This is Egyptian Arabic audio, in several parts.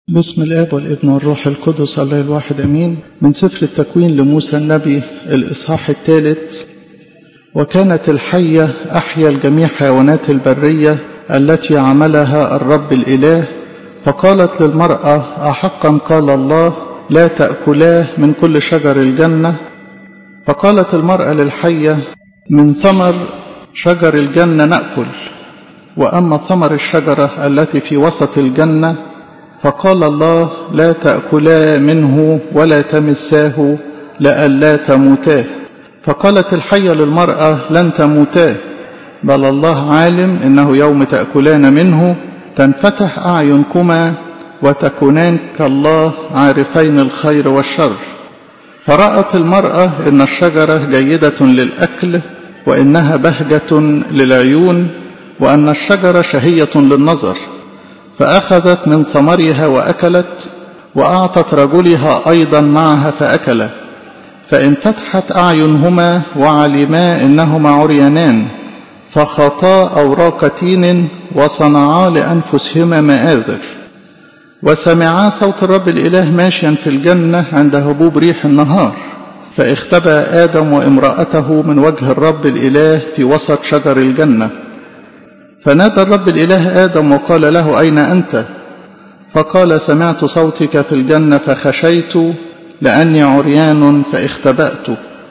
بسم الاب والابن والروح القدس الله الواحد امين من سفر التكوين لموسى النبي الاصحاح الثالث وكانت الحيه احيا الجميع حيوانات البريه التي عملها الرب الاله فقالت للمراه احقا قال الله لا تاكلا من كل شجر الجنه فقالت المراه للحيه من ثمر شجر الجنه ناكل واما ثمر الشجره التي في وسط الجنه فقال الله لا تأكلا منه ولا تمساه لئلا تموتا فقالت الحية للمرأة لن تموتا بل الله عالم إنه يوم تأكلان منه تنفتح أعينكما وتكونان كالله عارفين الخير والشر فرأت المرأة إن الشجرة جيدة للأكل وإنها بهجة للعيون وأن الشجرة شهية للنظر فأخذت من ثمرها وأكلت وأعطت رجلها أيضا معها فأكل فانفتحت أعينهما وعلما إنهما عريانان فخطا أوراق تين وصنعا لأنفسهما مآذر وسمعا صوت الرب الإله ماشيا في الجنة عند هبوب ريح النهار فاختبى آدم وامرأته من وجه الرب الإله في وسط شجر الجنة فنادى الرب الإله آدم وقال له أين أنت فقال سمعت صوتك في الجنة فخشيت لأني عريان فاختبأت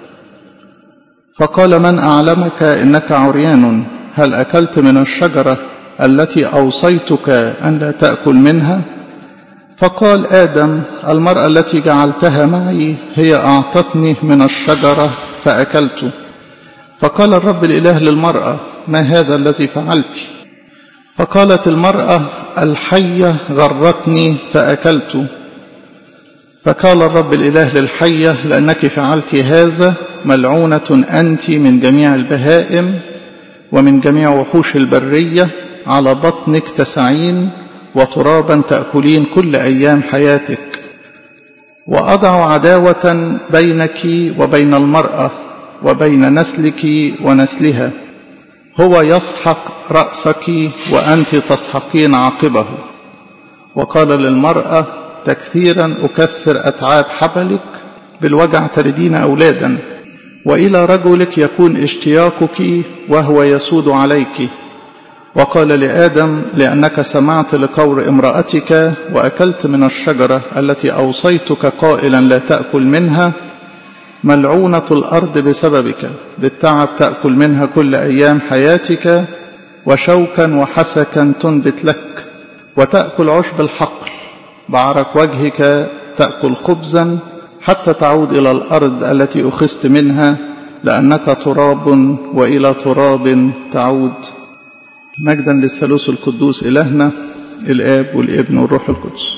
فقال من أعلمك إنك عريان هل أكلت من الشجرة التي أوصيتك أن لا تأكل منها فقال آدم المرأة التي جعلتها معي هي أعطتني من الشجرة فأكلت فقال الرب الإله للمرأة ما هذا الذي فعلت فقالت المرأة الحية غرتني فأكلت فقال الرب الإله للحية لأنك فعلت هذا ملعونة أنت من جميع البهائم ومن جميع وحوش البرية على بطنك تسعين وترابا تأكلين كل أيام حياتك وأضع عداوة بينك وبين المرأة وبين نسلك ونسلها هو يسحق رأسك وأنت تسحقين عاقبه وقال للمرأة تكثيرا أكثر أتعاب حبلك بالوجع تردين أولادا وإلى رجلك يكون اشتياقك وهو يسود عليك وقال لآدم لأنك سمعت لقول امرأتك وأكلت من الشجرة التي أوصيتك قائلا لا تأكل منها ملعونة الأرض بسببك بالتعب تأكل منها كل أيام حياتك وشوكا وحسكا تنبت لك وتأكل عشب الحقل بعرق وجهك تأكل خبزا حتى تعود إلى الأرض التي أخذت منها لأنك تراب وإلى تراب تعود مجدا للثالوث القدوس إلهنا الآب والابن والروح القدس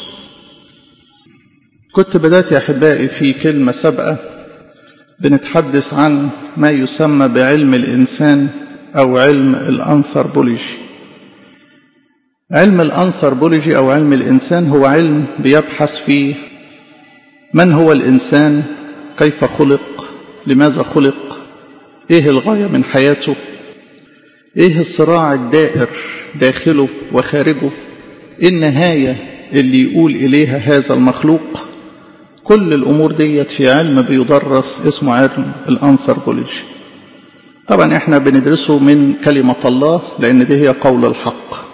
كنت بدأت يا أحبائي في كلمة سابقة بنتحدث عن ما يسمى بعلم الإنسان أو علم الأنثروبولوجي علم الأنثروبولوجي أو علم الإنسان هو علم بيبحث في من هو الإنسان كيف خلق لماذا خلق إيه الغاية من حياته إيه الصراع الدائر داخله وخارجه إيه النهاية اللي يقول إليها هذا المخلوق كل الأمور ديت في علم بيدرس اسمه علم الأنثروبولوجي طبعا احنا بندرسه من كلمة الله لأن دي هي قول الحق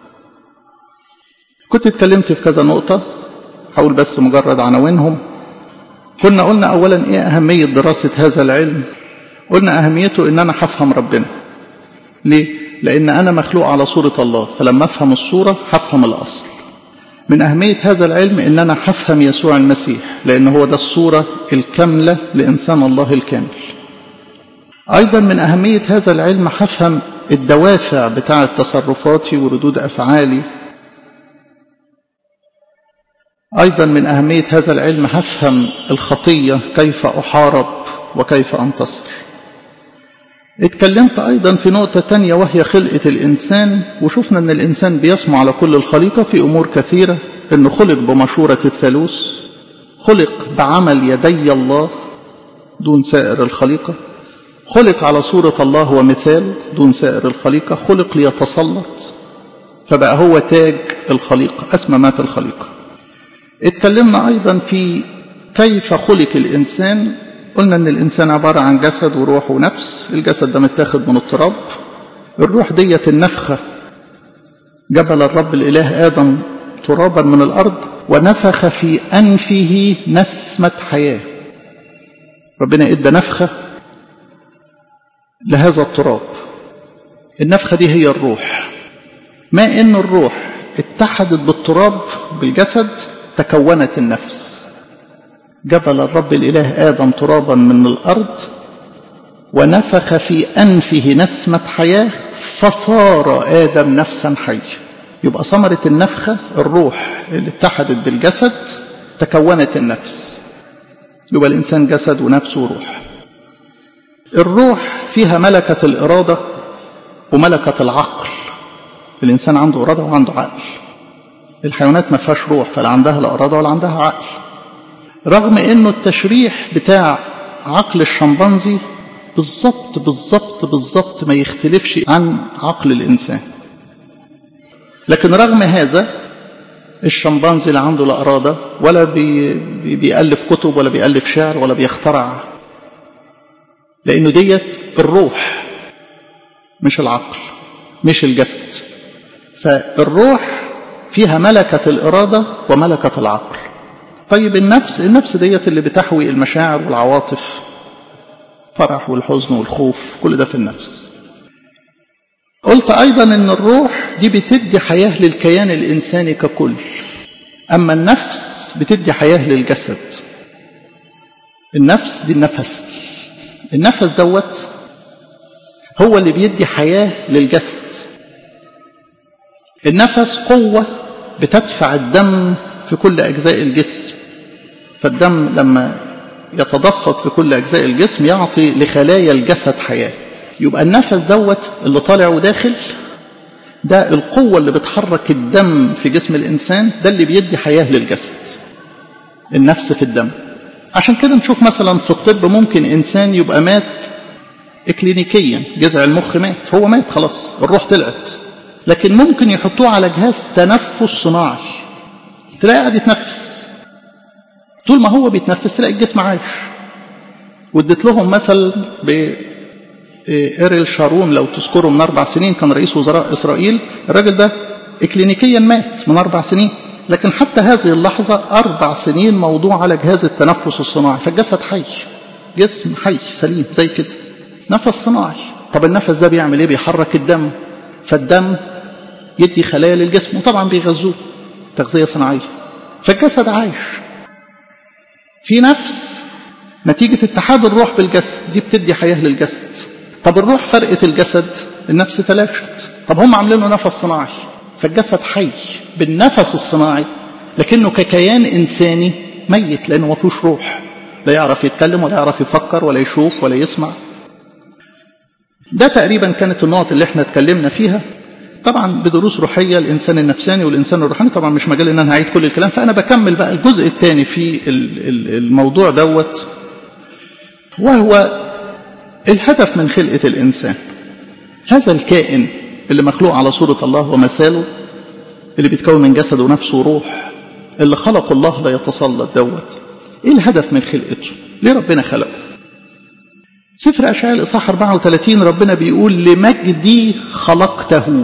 كنت اتكلمت في كذا نقطة حاول بس مجرد عناوينهم كنا قلنا أولا إيه أهمية دراسة هذا العلم قلنا أهميته إن أنا هفهم ربنا ليه؟ لأن أنا مخلوق على صورة الله فلما أفهم الصورة هفهم الأصل من أهمية هذا العلم إن أنا هفهم يسوع المسيح لأن هو ده الصورة الكاملة لإنسان الله الكامل أيضا من أهمية هذا العلم هفهم الدوافع بتاعة تصرفاتي وردود أفعالي أيضا من أهمية هذا العلم هفهم الخطية كيف أحارب وكيف أنتصر اتكلمت أيضا في نقطة تانية وهي خلقة الإنسان وشفنا أن الإنسان بيسمع على كل الخليقة في أمور كثيرة أنه خلق بمشورة الثالوث خلق بعمل يدي الله دون سائر الخليقة خلق على صورة الله ومثال دون سائر الخليقة خلق ليتسلط فبقى هو تاج الخليقة أسمى ما في الخليقة اتكلمنا أيضا في كيف خلق الإنسان قلنا أن الإنسان عبارة عن جسد وروح ونفس الجسد ده متاخد من التراب الروح ديت النفخة جبل الرب الإله آدم ترابا من الأرض ونفخ في أنفه نسمة حياة ربنا إدى نفخة لهذا التراب النفخة دي هي الروح ما إن الروح اتحدت بالتراب بالجسد تكونت النفس جبل الرب الإله آدم ترابا من الأرض ونفخ في أنفه نسمة حياة فصار آدم نفسا حية يبقى ثمرة النفخة الروح اللي اتحدت بالجسد تكونت النفس يبقى الإنسان جسد ونفس وروح الروح فيها ملكة الإرادة وملكة العقل الإنسان عنده إرادة وعنده عقل الحيوانات ما فيهاش روح فلا عندها لا إرادة ولا عندها عقل رغم إنه التشريح بتاع عقل الشمبانزي بالظبط بالظبط بالظبط ما يختلفش عن عقل الإنسان لكن رغم هذا الشمبانزي لا عنده لا إرادة ولا بي بي بيألف كتب ولا بيألف شعر ولا بيخترع لأنه ديت الروح مش العقل مش الجسد فالروح فيها ملكة الإرادة وملكة العقل طيب النفس النفس ديت اللي بتحوي المشاعر والعواطف فرح والحزن والخوف كل ده في النفس قلت أيضا أن الروح دي بتدي حياة للكيان الإنساني ككل أما النفس بتدي حياة للجسد النفس دي النفس النفس دوت هو اللي بيدي حياة للجسد النفس قوة بتدفع الدم في كل أجزاء الجسم فالدم لما يتدفق في كل أجزاء الجسم يعطي لخلايا الجسد حياة يبقى النفس دوت اللي طالع وداخل ده القوة اللي بتحرك الدم في جسم الإنسان ده اللي بيدي حياة للجسد النفس في الدم عشان كده نشوف مثلا في الطب ممكن إنسان يبقى مات إكلينيكيا جذع المخ مات هو مات خلاص الروح طلعت لكن ممكن يحطوه على جهاز تنفس صناعي تلاقي قاعد يتنفس طول ما هو بيتنفس تلاقي الجسم عايش واديت لهم مثل ب إيريل شارون لو تذكروا من أربع سنين كان رئيس وزراء إسرائيل الراجل ده إكلينيكيا مات من أربع سنين لكن حتى هذه اللحظة أربع سنين موضوع على جهاز التنفس الصناعي فالجسد حي جسم حي سليم زي كده نفس صناعي طب النفس ده بيعمل ايه بيحرك الدم فالدم يدي خلايا للجسم وطبعا بيغذوه تغذية صناعية فالجسد عايش في نفس نتيجة اتحاد الروح بالجسد دي بتدي حياة للجسد طب الروح فرقت الجسد النفس تلاشت طب هم عاملينه نفس صناعي فالجسد حي بالنفس الصناعي لكنه ككيان إنساني ميت لأنه ما فيهوش روح لا يعرف يتكلم ولا يعرف يفكر ولا يشوف ولا يسمع ده تقريبا كانت النقط اللي احنا اتكلمنا فيها طبعا بدروس روحية الإنسان النفساني والإنسان الروحاني طبعا مش مجال إن أنا هعيد كل الكلام فأنا بكمل بقى الجزء الثاني في الموضوع دوت وهو الهدف من خلقة الإنسان هذا الكائن اللي مخلوق على صورة الله ومثاله اللي بيتكون من جسد ونفس وروح اللي خلق الله لا يتسلط دوت ايه الهدف من خلقته ليه ربنا خلقه سفر أشعياء الإصحاح 34 ربنا بيقول لمجدي خلقته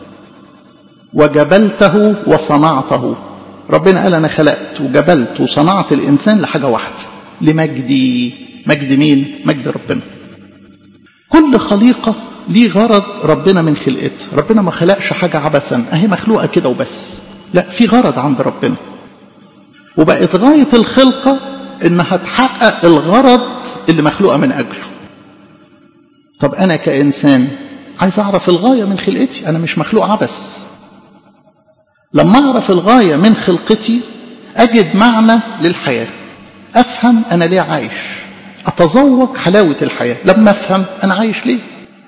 وجبلته وصنعته ربنا قال أنا خلقت وجبلت وصنعت الإنسان لحاجة واحدة لمجدي مجد مين؟ مجد ربنا كل خليقة ليه غرض ربنا من خلقتها ربنا ما خلقش حاجة عبثا أهي مخلوقة كده وبس لا في غرض عند ربنا وبقت غاية الخلقة إنها تحقق الغرض اللي مخلوقة من أجله طب أنا كإنسان عايز أعرف الغاية من خلقتي أنا مش مخلوق عبث لما أعرف الغاية من خلقتي أجد معنى للحياة أفهم أنا ليه عايش أتذوق حلاوة الحياة لما أفهم أنا عايش ليه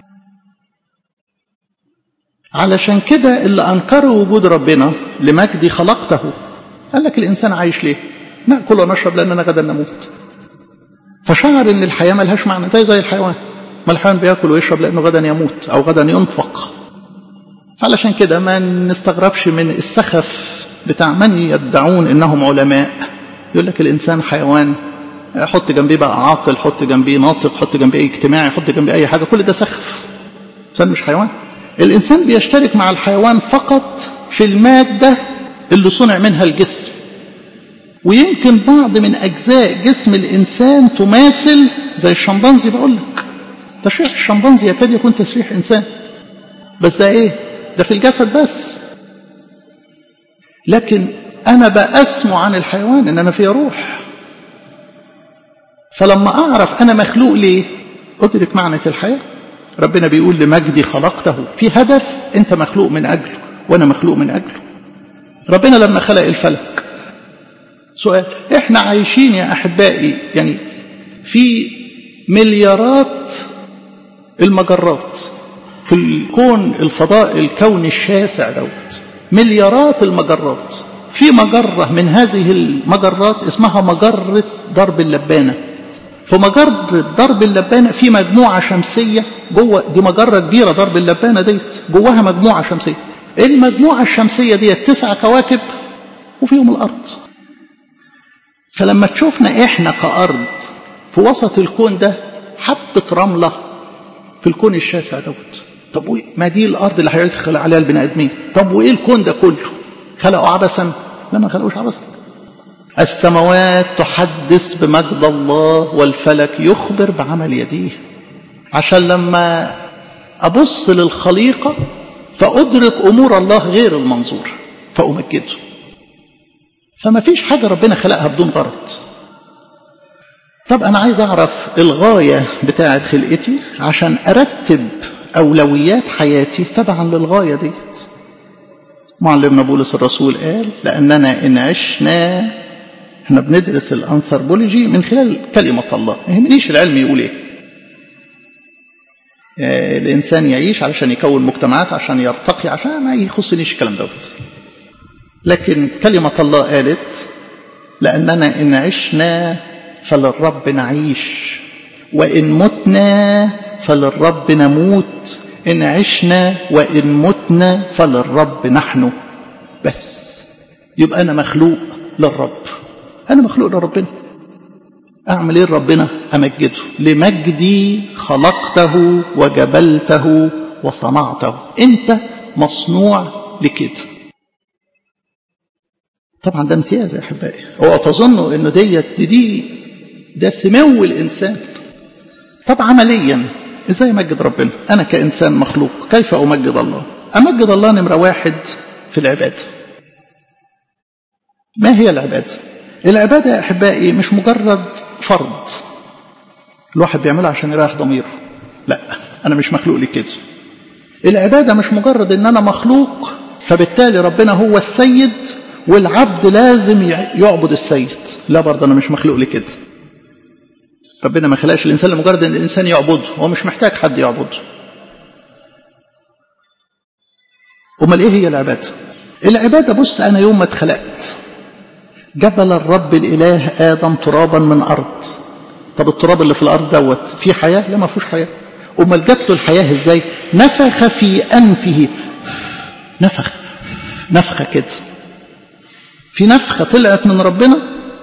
علشان كده اللي أنكروا وجود ربنا لمجدي خلقته قال لك الإنسان عايش ليه نأكل ونشرب لأننا غدا نموت فشعر ان الحياة ملهاش معنى زي زي الحيوان ما الحيوان بياكل ويشرب لأنه غدا يموت أو غدا ينفق علشان كده ما نستغربش من السخف بتاع من يدعون انهم علماء يقول لك الانسان حيوان حط جنبيه بقى عاقل حط جنبيه ناطق حط جنبيه اجتماعي حط جنبيه اي حاجه كل ده سخف الانسان مش حيوان الانسان بيشترك مع الحيوان فقط في الماده اللي صنع منها الجسم ويمكن بعض من اجزاء جسم الانسان تماثل زي الشمبانزي بقول لك تشريح الشمبانزي يكاد يكون تشريح انسان بس ده ايه ده في الجسد بس لكن انا بأسمع عن الحيوان ان انا فيها روح فلما اعرف انا مخلوق ليه ادرك معنى الحياه ربنا بيقول لمجدي خلقته في هدف انت مخلوق من اجله وانا مخلوق من اجله ربنا لما خلق الفلك سؤال احنا عايشين يا احبائي يعني في مليارات المجرات في الكون الفضاء الكوني الشاسع دوت مليارات المجرات في مجرة من هذه المجرات اسمها مجرة درب اللبانة في مجرة درب اللبانة في مجموعة شمسية جوه دي مجرة كبيرة درب اللبانة ديت جواها مجموعة شمسية المجموعة الشمسية ديت تسع كواكب وفيهم الأرض فلما تشوفنا إحنا كأرض في وسط الكون ده حبة رملة في الكون الشاسع دوت طب وإيه ما دي الأرض اللي هيخلق عليها البني آدمين طب وإيه الكون ده كله خلقوا عبثا لا ما خلقوش عبثا السماوات تحدث بمجد الله والفلك يخبر بعمل يديه عشان لما أبص للخليقة فأدرك أمور الله غير المنظور فأمجده فما فيش حاجة ربنا خلقها بدون غرض طب أنا عايز أعرف الغاية بتاعة خلقتي عشان أرتب أولويات حياتي تبعا للغاية ديت معلمنا بولس الرسول قال لأننا إن عشنا احنا بندرس الأنثروبولوجي من خلال كلمة الله ما يهمنيش العلم يقول ايه الإنسان يعيش علشان يكون مجتمعات عشان يرتقي عشان ما يخصنيش الكلام دوت لكن كلمة الله قالت لأننا إن عشنا فللرب نعيش وإن متنا فللرب نموت إن عشنا وإن متنا فللرب نحن بس يبقى أنا مخلوق للرب أنا مخلوق لربنا أعمل إيه ربنا أمجده لمجدي خلقته وجبلته وصنعته أنت مصنوع لكده طبعا ده امتياز يا أحبائي هو تظنوا أنه ديت دي, دي ده سمو الإنسان طب عمليا ازاي امجد ربنا انا كانسان مخلوق كيف امجد الله امجد الله نمره واحد في العباده ما هي العباده العباده يا احبائي مش مجرد فرض الواحد بيعملها عشان يريح ضميره لا انا مش مخلوق لكده العباده مش مجرد ان انا مخلوق فبالتالي ربنا هو السيد والعبد لازم يعبد السيد لا برضه انا مش مخلوق لكده ربنا ما خلقش الانسان لمجرد ان الانسان يعبده هو مش محتاج حد يعبده امال ايه هي العباده العباده بص انا يوم ما اتخلقت جبل الرب الاله ادم ترابا من ارض طب التراب اللي في الارض دوت فيه حياه لا ما فيهوش حياه امال جات له الحياه ازاي نفخ في انفه نفخ نفخه كده في نفخه طلعت من ربنا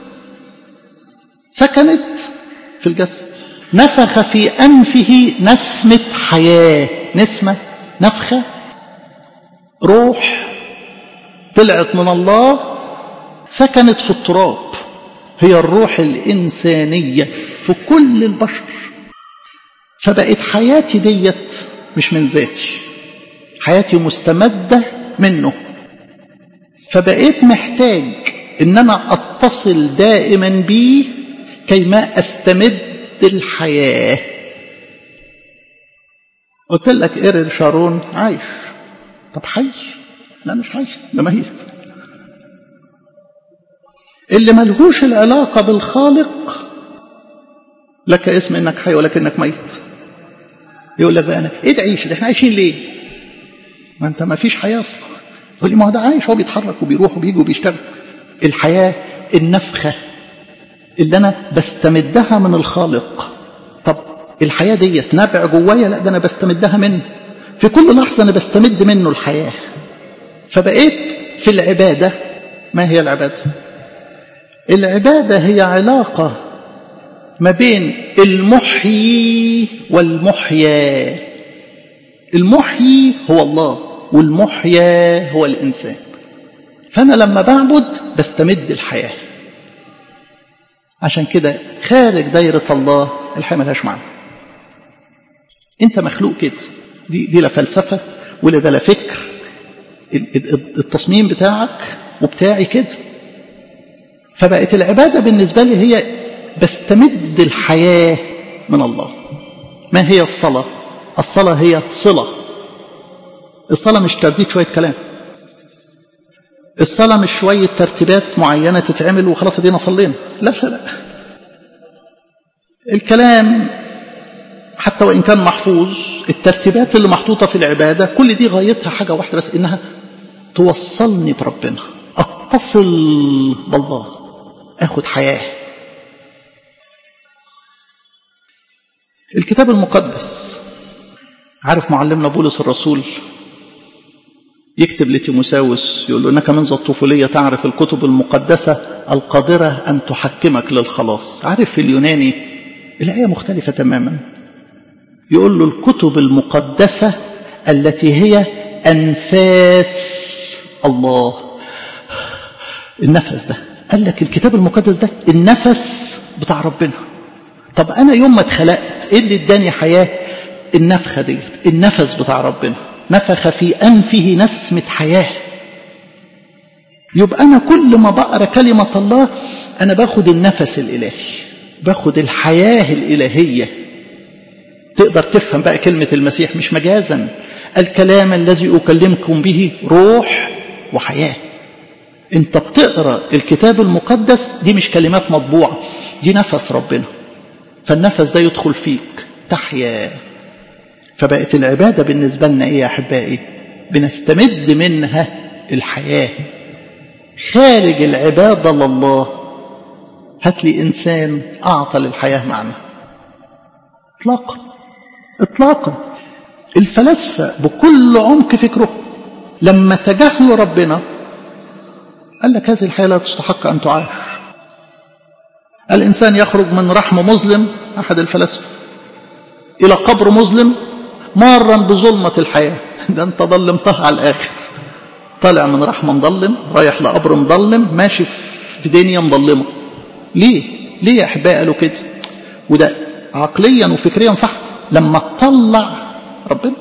سكنت في الجسد نفخ في أنفه نسمة حياة نسمة نفخة روح طلعت من الله سكنت في التراب هي الروح الإنسانية في كل البشر فبقت حياتي ديت مش من ذاتي حياتي مستمدة منه فبقيت محتاج ان انا اتصل دائما بيه كيما استمد الحياة قلت لك إيرل شارون عايش طب حي لا مش حي ده ميت اللي ملهوش العلاقة بالخالق لك اسم انك حي ولكنك ميت يقول لك بقى انا ايه تعيش ده احنا عايشين ليه ما انت ما فيش حياة اصلا يقول لي ما هو ده عايش هو بيتحرك وبيروح وبيجي وبيشتغل الحياة النفخة اللي انا بستمدها من الخالق طب الحياه ديت نبع جوايا لا ده انا بستمدها منه في كل لحظه انا بستمد منه الحياه فبقيت في العباده ما هي العبادة العبادة هي علاقة ما بين المحيي والمحيا المحيي هو الله والمحيا هو الإنسان فأنا لما بعبد بستمد الحياة عشان كده خارج دايرة الله الحياة ملهاش معنى انت مخلوق كده دي, دي لا فلسفة ولا ده لا فكر التصميم بتاعك وبتاعي كده فبقت العبادة بالنسبة لي هي بستمد الحياة من الله ما هي الصلاة الصلاة هي صلة الصلاة مش ترديد شوية كلام الصلاة مش شوية ترتيبات معينة تتعمل وخلاص ادينا صلينا لا لا لا الكلام حتى وإن كان محفوظ الترتيبات اللي محطوطة في العبادة كل دي غايتها حاجة واحدة بس إنها توصلني بربنا أتصل بالله أخد حياة الكتاب المقدس عارف معلمنا بولس الرسول يكتب لتيموساوس يقول له انك منذ الطفوليه تعرف الكتب المقدسه القادره ان تحكمك للخلاص عارف في اليوناني الايه مختلفه تماما يقول له الكتب المقدسه التي هي انفاس الله النفس ده قال لك الكتاب المقدس ده النفس بتاع ربنا طب انا يوم ما اتخلقت ايه اللي اداني حياه النفخه ديت النفس بتاع ربنا نفخ في أنفه نسمة حياة يبقى أنا كل ما بقرأ كلمة الله أنا باخد النفس الإلهي باخد الحياة الإلهية تقدر تفهم بقى كلمة المسيح مش مجازا الكلام الذي أكلمكم به روح وحياة انت بتقرأ الكتاب المقدس دي مش كلمات مطبوعة دي نفس ربنا فالنفس ده يدخل فيك تحيا فبقت العبادة بالنسبة لنا إيه يا أحبائي بنستمد منها الحياة خارج العبادة لله هات لي إنسان أعطى للحياة معنى إطلاقا إطلاقا الفلاسفة بكل عمق فكره لما تجاهلوا ربنا قال لك هذه الحياة لا تستحق أن تعاش الإنسان يخرج من رحم مظلم أحد الفلاسفة إلى قبر مظلم مارا بظلمة الحياة ده انت ضلمتها على الآخر طالع من رحمة مظلم رايح لقبر مظلم ماشي في دنيا مظلمة ليه ليه يا أحبائي قالوا كده وده عقليا وفكريا صح لما تطلع ربنا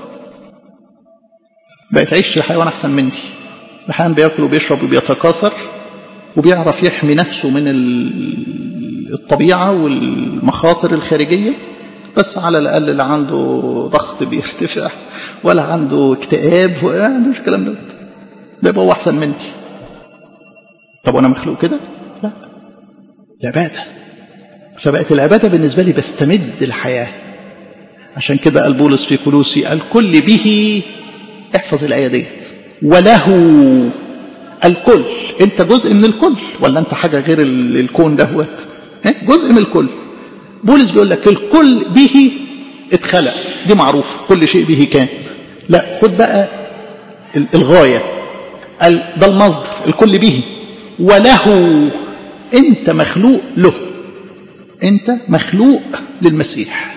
بقت عيش الحيوان أحسن مني الحيوان بياكل وبيشرب وبيتكاثر وبيعرف يحمي نفسه من الطبيعة والمخاطر الخارجية بس على الأقل لا عنده ضغط بيرتفع ولا عنده اكتئاب ولا عندوش الكلام ده بيبقى هو أحسن مني طب وأنا مخلوق كده؟ لا العبادة فبقت العبادة بالنسبة لي بستمد الحياة عشان كده قال بولس في كلوسي الكل به احفظ الآية ديت وله الكل انت جزء من الكل ولا انت حاجة غير الكون دهوت جزء من الكل بولس بيقول لك الكل به اتخلق دي معروف كل شيء به كان لا خد بقى الغاية ده المصدر الكل به وله انت مخلوق له انت مخلوق للمسيح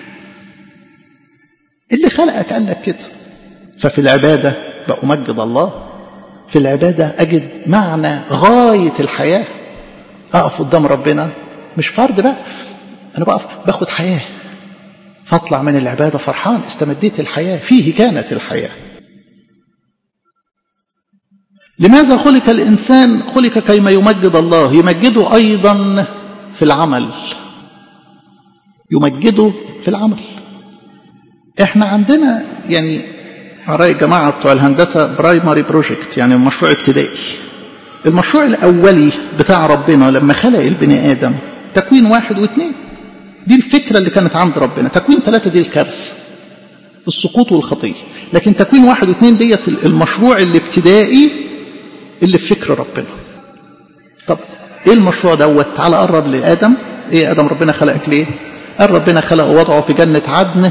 اللي خلقك قال لك كده ففي العبادة بأمجد الله في العبادة أجد معنى غاية الحياة أقف قدام ربنا مش فرد بقى أنا بقف باخد حياة فاطلع من العبادة فرحان استمديت الحياة فيه كانت الحياة لماذا خلق الإنسان خلق كيما يمجد الله يمجده أيضا في العمل يمجده في العمل احنا عندنا يعني رأي الجماعة بتوع الهندسة برايمري بروجكت يعني مشروع ابتدائي المشروع الأولي بتاع ربنا لما خلق البني آدم تكوين واحد واثنين دي الفكرة اللي كانت عند ربنا تكوين ثلاثة دي الكارثة السقوط والخطية لكن تكوين واحد واثنين ديت المشروع الابتدائي اللي في فكر ربنا طب ايه المشروع دوت تعالى قرب لآدم ايه آدم ربنا خلقك ليه قال ربنا خلقه وضعه في جنة عدن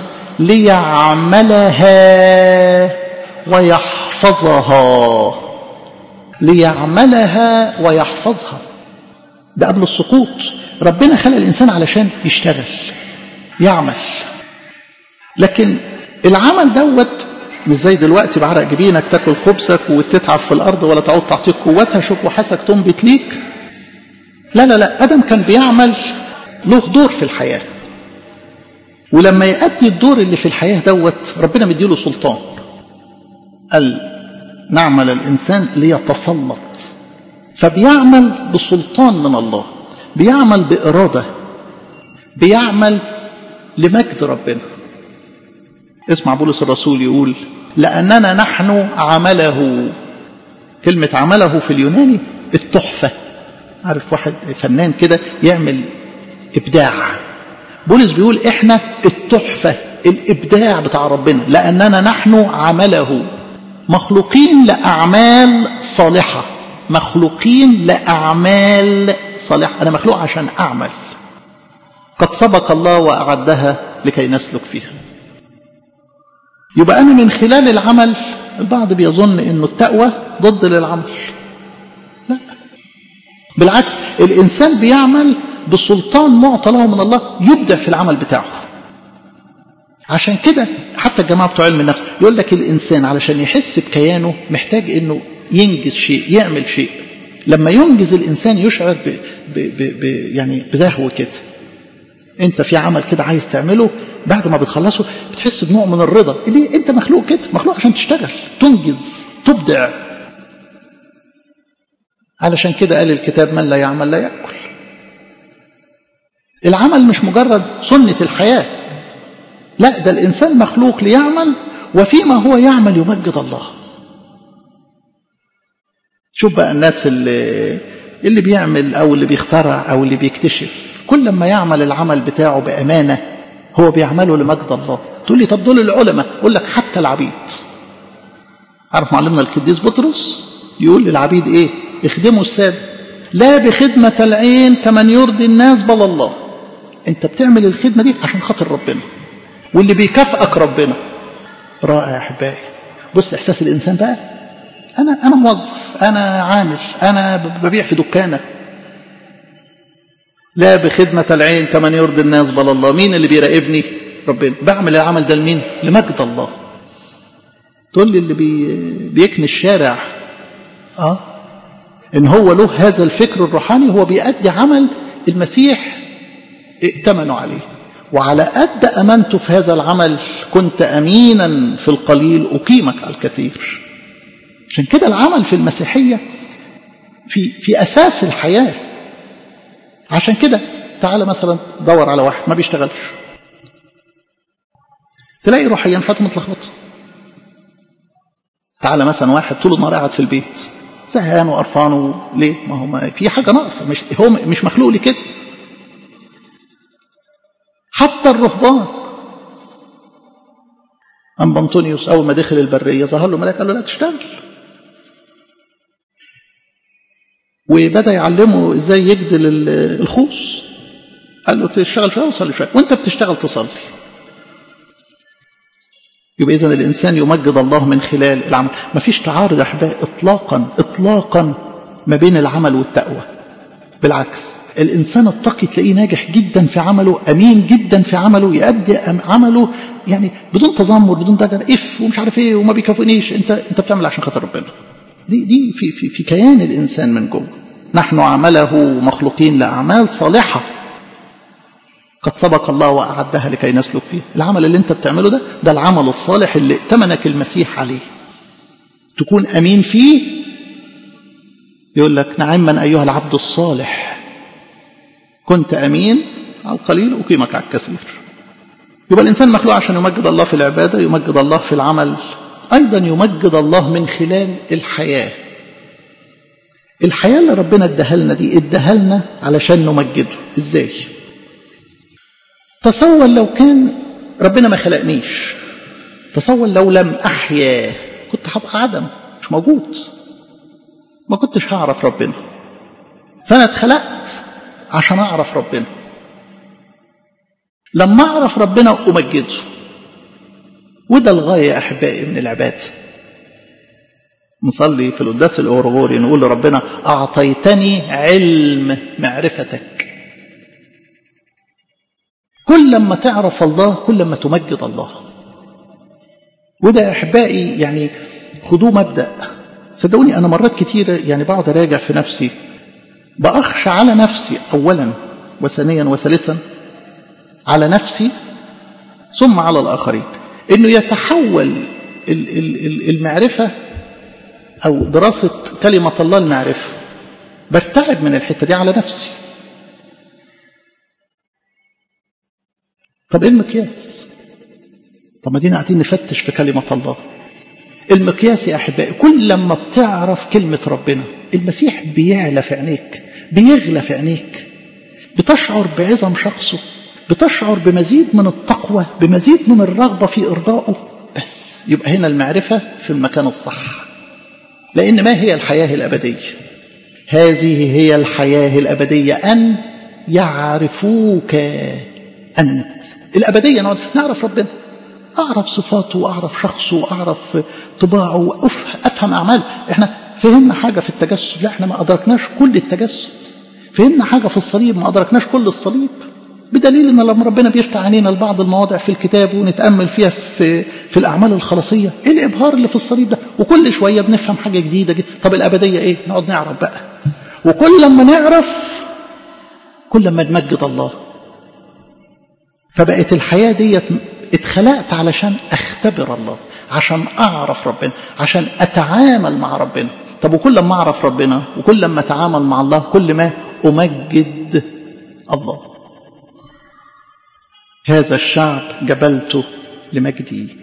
ليعملها ويحفظها ليعملها ويحفظها ده قبل السقوط ربنا خلق الإنسان علشان يشتغل يعمل لكن العمل دوت مش زي دلوقتي بعرق جبينك تاكل خبزك وتتعب في الارض ولا تعود تعطيك قوتها شوك وحسك تنبت ليك لا لا لا ادم كان بيعمل له دور في الحياه ولما يأدي الدور اللي في الحياه دوت ربنا مديله سلطان قال نعمل الانسان ليتسلط فبيعمل بسلطان من الله بيعمل باراده بيعمل لمجد ربنا اسمع بولس الرسول يقول لأننا نحن عمله كلمة عمله في اليوناني التحفة عارف واحد فنان كده يعمل إبداع بولس بيقول إحنا التحفة الإبداع بتاع ربنا لأننا نحن عمله مخلوقين لأعمال صالحة مخلوقين لأعمال صالحة أنا مخلوق عشان أعمل قد سبق الله وأعدها لكي نسلك فيها يبقى أنا من خلال العمل البعض بيظن أنه التقوى ضد للعمل لا بالعكس الإنسان بيعمل بسلطان معطى له من الله يبدع في العمل بتاعه عشان كده حتى الجماعة بتوع علم النفس يقول لك الإنسان علشان يحس بكيانه محتاج أنه ينجز شيء يعمل شيء لما ينجز الإنسان يشعر ب ب ب ب يعني بزهو كده انت في عمل كده عايز تعمله بعد ما بتخلصه بتحس بنوع من الرضا ليه انت مخلوق كده مخلوق عشان تشتغل تنجز تبدع علشان كده قال الكتاب من لا يعمل لا ياكل العمل مش مجرد سنه الحياه لا ده الانسان مخلوق ليعمل وفيما هو يعمل يمجد الله شوف بقى الناس اللي اللي بيعمل او اللي بيخترع او اللي بيكتشف كل ما يعمل العمل بتاعه بامانه هو بيعمله لمجد الله تقول لي طب دول العلماء اقول لك حتى العبيد عارف معلمنا القديس بطرس يقول للعبيد ايه اخدموا الساده لا بخدمة العين كمن يرضي الناس بل الله انت بتعمل الخدمة دي عشان خاطر ربنا واللي بيكافئك ربنا رائع يا احبائي بص احساس الانسان بقى انا انا موظف انا عامل انا ببيع في دكانه لا بخدمة العين كمن يرضي الناس بل الله مين اللي بيراقبني ربنا بعمل العمل ده لمين لمجد الله تقول لي اللي بي بيكني الشارع اه ان هو له هذا الفكر الروحاني هو بيأدي عمل المسيح ائتمنوا عليه وعلى قد امنت في هذا العمل كنت امينا في القليل اقيمك على الكثير عشان كده العمل في المسيحيه في في اساس الحياه عشان كده تعالى مثلا دور على واحد ما بيشتغلش تلاقي روحيا حياته متلخبطه تعالى مثلا واحد طول النهار قاعد في البيت زهقان وقرفان ليه؟ ما هو ما في حاجه ناقصه مش هو مش مخلوق لي كده حتى الرهبان أم بنطونيوس أول ما دخل البرية ظهر له ملاك قال له لا تشتغل وبدأ يعلمه ازاي يجدل الخوص قال له تشتغل شوية وصلي شوية وانت بتشتغل تصلي يبقى إذا الإنسان يمجد الله من خلال العمل ما فيش تعارض يا أحبائي إطلاقا إطلاقا ما بين العمل والتقوى بالعكس الإنسان التقي تلاقيه ناجح جدا في عمله أمين جدا في عمله يؤدي عمله يعني بدون تذمر بدون ضجر اف ومش عارف ايه وما بيكافئنيش انت انت بتعمل عشان خاطر ربنا دي دي في في في كيان الانسان من جوه نحن عمله مخلوقين لاعمال صالحه قد سبق الله واعدها لكي نسلك فيه العمل اللي انت بتعمله ده ده العمل الصالح اللي ائتمنك المسيح عليه تكون امين فيه يقول لك نعما ايها العبد الصالح كنت امين على القليل اقيمك على الكثير يبقى الانسان مخلوق عشان يمجد الله في العباده يمجد الله في العمل ايضا يمجد الله من خلال الحياه الحياه اللي ربنا اداها لنا دي اداها لنا علشان نمجده ازاي تصور لو كان ربنا ما خلقنيش تصور لو لم احيا كنت هبقى عدم مش موجود ما كنتش هعرف ربنا فانا اتخلقت عشان اعرف ربنا لما اعرف ربنا امجده وده الغايه يا احبائي من العباده نصلي في القداس الأورغوري نقول لربنا أعطيتني علم معرفتك كل لما تعرف الله كل لما تمجد الله وده أحبائي يعني خدوه مبدأ صدقوني أنا مرات كتيرة يعني بقعد أراجع في نفسي بأخشى على نفسي أولا وثانيا وثالثا على نفسي ثم على الآخرين إنه يتحول المعرفة أو دراسة كلمة الله المعرفة برتعب من الحتة دي على نفسي طب إيه المقياس طب ما دينا قاعدين نفتش في كلمة الله المقياس يا أحبائي كل لما بتعرف كلمة ربنا المسيح بيعلى في عينيك بيغلى في عينيك بتشعر بعظم شخصه بتشعر بمزيد من التقوى بمزيد من الرغبة في إرضائه بس يبقى هنا المعرفة في المكان الصح لأن ما هي الحياة الأبدية هذه هي الحياة الأبدية أن يعرفوك أنت الأبدية نعرف ربنا أعرف صفاته وأعرف شخصه وأعرف طباعه وأفهم أعماله إحنا فهمنا حاجة في التجسد لا إحنا ما أدركناش كل التجسد فهمنا حاجة في الصليب ما أدركناش كل الصليب بدليل ان لما ربنا بيفتح علينا لبعض المواضع في الكتاب ونتامل فيها في في الاعمال الخلاصيه ايه الابهار اللي في الصليب ده وكل شويه بنفهم حاجه جديده جدا طب الابديه ايه نقعد نعرف بقى وكل لما نعرف كل ما نمجد الله فبقت الحياه ديت اتخلقت علشان اختبر الله عشان اعرف ربنا عشان اتعامل مع ربنا طب وكل ما اعرف ربنا وكل ما اتعامل مع الله كل ما امجد الله هذا الشعب جبلته لمجدي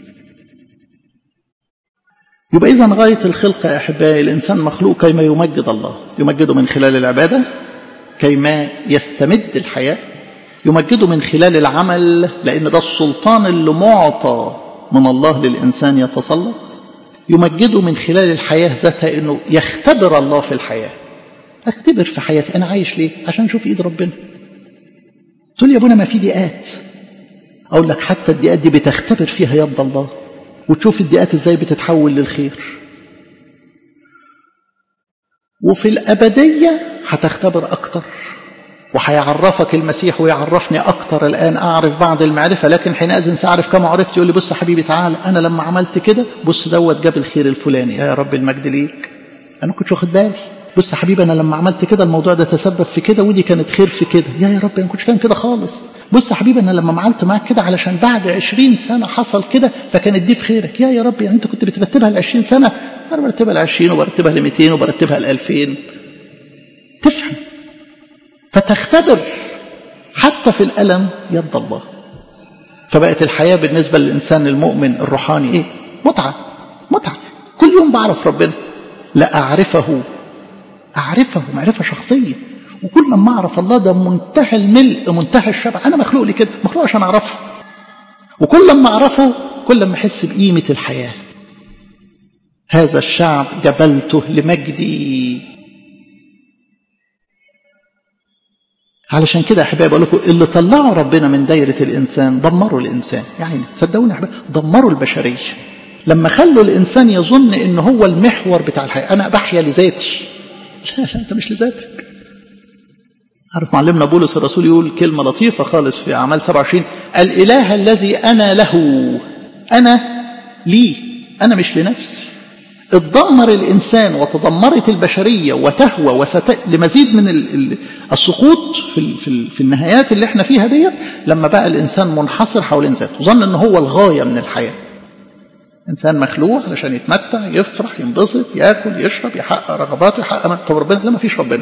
يبقى إذا غاية الخلقة يا أحبائي الإنسان مخلوق كيما يمجد الله يمجده من خلال العبادة كيما يستمد الحياة يمجده من خلال العمل لأن ده السلطان اللي معطى من الله للإنسان يتسلط يمجده من خلال الحياة ذاتها أنه يختبر الله في الحياة أختبر في حياتي أنا عايش ليه عشان أشوف إيد ربنا تقول يا ابونا ما في ضيقات أقول لك حتى الضيقات دي بتختبر فيها يد الله وتشوف الضيقات ازاي بتتحول للخير وفي الأبدية هتختبر أكتر وهيعرفك المسيح ويعرفني أكتر الآن أعرف بعض المعرفة لكن حينئذ سأعرف كم عرفت يقول لي بص حبيبي تعال أنا لما عملت كده بص دوت جاب الخير الفلاني يا رب المجد ليك أنا كنت واخد بالي بص يا حبيبي انا لما عملت كده الموضوع ده تسبب في كده ودي كانت خير في كده يا يا رب انا ما كنتش فاهم كده خالص بص يا حبيبي انا لما عملت معاك كده علشان بعد 20 سنه حصل كده فكانت دي في خيرك يا يا رب يعني انت كنت بترتبها ل 20 سنه انا برتبها ل 20 وبرتبها ل 200 وبرتبها ل 2000 تفهم فتختبر حتى في الالم يد الله فبقت الحياه بالنسبه للانسان المؤمن الروحاني ايه متعه متعه كل يوم بعرف ربنا لا اعرفه أعرفه معرفة شخصية وكل ما أعرف الله ده منتهى الملء منتهى الشبع أنا مخلوق لي كده مخلوق عشان أعرفه وكل ما أعرفه كل ما أحس بقيمة الحياة هذا الشعب جبلته لمجدي علشان كده يا احبائي بقول لكم اللي طلعوا ربنا من دايره الانسان دمروا الانسان يعني صدقوني يا احبائي دمروا البشريه لما خلوا الانسان يظن ان هو المحور بتاع الحياه انا بحيا لذاتي مش عشان انت مش لذاتك عارف معلمنا بولس الرسول يقول كلمة لطيفة خالص في أعمال 27 الإله الذي أنا له أنا لي أنا مش لنفسي اتدمر الإنسان وتدمرت البشرية وتهوى وست... لمزيد من السقوط في, في, في النهايات اللي احنا فيها ديت لما بقى الإنسان منحصر حوالين ذاته ظن أنه هو الغاية من الحياة إنسان مخلوق علشان يتمتع يفرح ينبسط ياكل يشرب يحقق رغباته يحقق طب ربنا لا ما فيش ربنا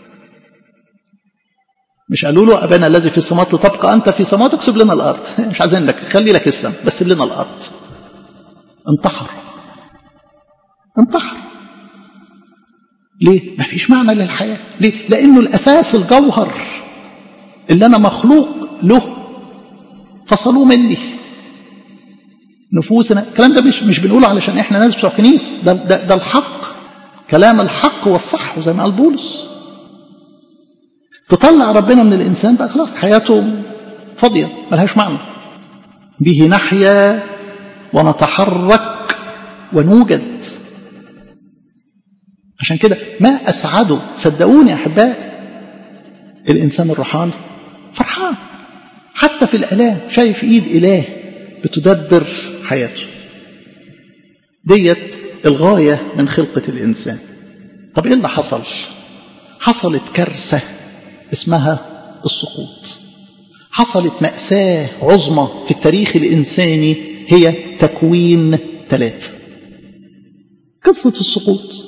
مش قالوا له أبانا الذي في السماوات لتبقى أنت في سماواتك سيب لنا الأرض مش عايزين لك خلي لك السماء بس سيب لنا الأرض انتحر انتحر ليه؟ ما فيش معنى للحياة ليه؟ لأنه الأساس الجوهر اللي أنا مخلوق له فصلوه مني نفوسنا الكلام ده مش مش بنقوله علشان احنا ناس بتوع كنيس ده, ده, ده الحق كلام الحق والصح وزي ما قال بولس تطلع ربنا من الانسان بقى خلاص حياته فاضيه ملهاش معنى به نحيا ونتحرك ونوجد عشان كده ما أسعده صدقوني يا أحبائي الإنسان الروحاني فرحان حتى في الآلام شايف إيد إله بتدبر حياته ديت الغاية من خلقة الإنسان طب إيه اللي حصل حصلت كارثة اسمها السقوط حصلت مأساة عظمى في التاريخ الإنساني هي تكوين ثلاثة قصة السقوط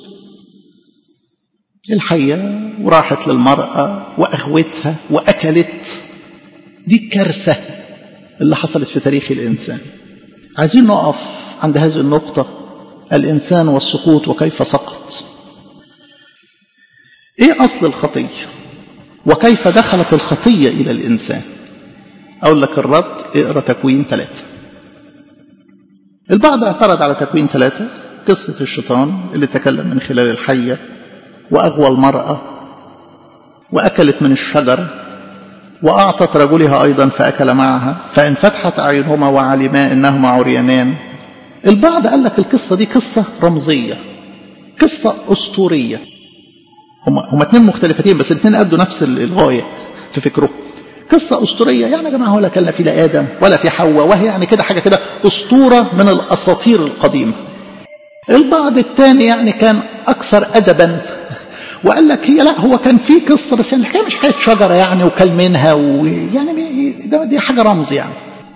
الحية وراحت للمرأة وأغوتها وأكلت دي الكارثة اللي حصلت في تاريخ الإنسان عايزين نقف عند هذه النقطة الإنسان والسقوط وكيف سقط إيه أصل الخطية وكيف دخلت الخطية إلى الإنسان أقول لك الرد اقرأ تكوين ثلاثة البعض اعترض على تكوين ثلاثة قصة الشيطان اللي تكلم من خلال الحية وأغوى المرأة وأكلت من الشجرة وأعطت رجلها أيضا فأكل معها فانفتحت أعينهما وعلما أنهما عريانان البعض قال لك القصة دي قصة رمزية قصة أسطورية هم هم اتنين مختلفتين بس الاتنين أدوا نفس الغاية في فكره قصة أسطورية يعني يا جماعة ولا كان في لا آدم ولا في حواء وهي يعني كده حاجة كده أسطورة من الأساطير القديمة البعض الثاني يعني كان أكثر أدبا وقال لك هي لا هو كان في قصة بس يعني الحكاية مش حكاية شجرة يعني وكل منها ويعني ده دي حاجة رمز يعني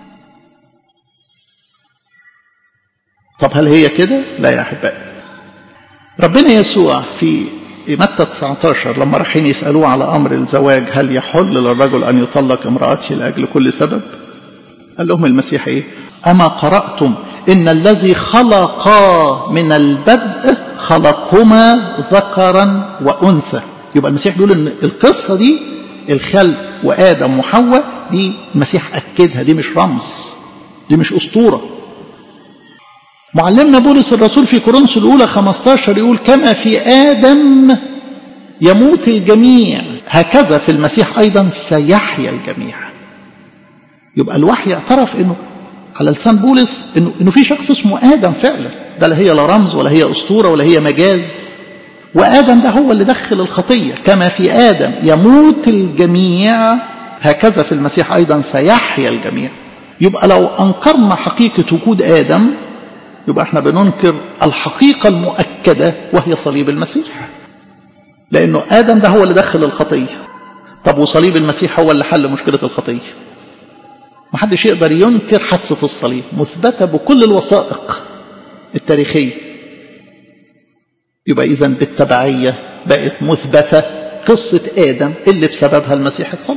طب هل هي كده؟ لا يا أحبائي ربنا يسوع في متى 19 لما رايحين يسألوه على أمر الزواج هل يحل للرجل أن يطلق امرأته لأجل كل سبب؟ قال لهم المسيح إيه؟ أما قرأتم إن الذي خلق من البدء خلقهما ذكرا وأنثى يبقى المسيح بيقول إن القصة دي الخلق وآدم وحواء دي المسيح أكدها دي مش رمز دي مش أسطورة معلمنا بولس الرسول في كورنثوس الأولى 15 يقول كما في آدم يموت الجميع هكذا في المسيح أيضا سيحيا الجميع يبقى الوحي اعترف انه على لسان بولس انه انه في شخص اسمه ادم فعلا ده لا هي لا رمز ولا هي اسطوره ولا هي مجاز وادم ده هو اللي دخل الخطيه كما في ادم يموت الجميع هكذا في المسيح ايضا سيحيا الجميع يبقى لو انكرنا حقيقه وجود ادم يبقى احنا بننكر الحقيقه المؤكده وهي صليب المسيح لانه ادم ده هو اللي دخل الخطيه طب وصليب المسيح هو اللي حل مشكله الخطيه محدش يقدر ينكر حادثة الصليب مثبتة بكل الوثائق التاريخية يبقى إذا بالتبعية بقت مثبتة قصة آدم اللي بسببها المسيح اتصلب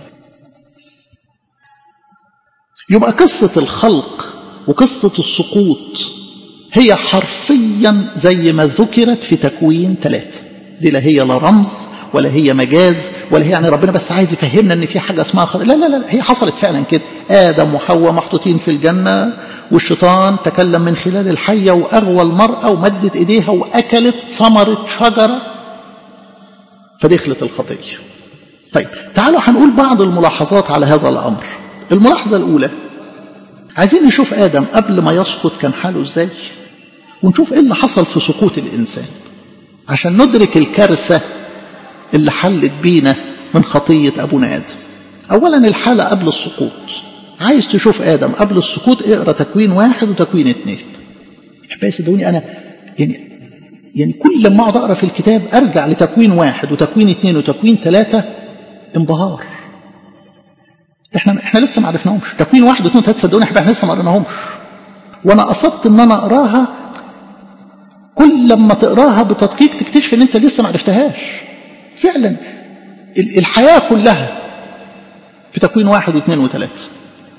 يبقى قصة الخلق وقصة السقوط هي حرفيا زي ما ذكرت في تكوين ثلاثة دي لا هي لا رمز ولا هي مجاز ولا هي يعني ربنا بس عايز يفهمنا ان في حاجه اسمها خلق لا لا لا هي حصلت فعلا كده ادم وحواء محطوطين في الجنه والشيطان تكلم من خلال الحيه واغوى المراه ومدت ايديها واكلت ثمره شجره فدخلت الخطيه طيب تعالوا هنقول بعض الملاحظات على هذا الامر الملاحظه الاولى عايزين نشوف ادم قبل ما يسقط كان حاله ازاي ونشوف ايه اللي حصل في سقوط الانسان عشان ندرك الكارثه اللي حلت بينا من خطية أبونا آدم أولا الحالة قبل السقوط عايز تشوف آدم قبل السقوط اقرأ تكوين واحد وتكوين اثنين أحبائي صدقوني أنا يعني يعني كل لما أقعد أقرأ في الكتاب أرجع لتكوين واحد وتكوين اثنين وتكوين ثلاثة انبهار احنا احنا لسه ما عرفناهمش تكوين واحد واثنين وثلاثة صدقوني احنا لسه ما قريناهمش وانا قصدت ان انا اقراها كل لما تقراها بتدقيق تكتشف ان انت لسه ما عرفتهاش فعلا الحياة كلها في تكوين واحد واثنين وثلاثة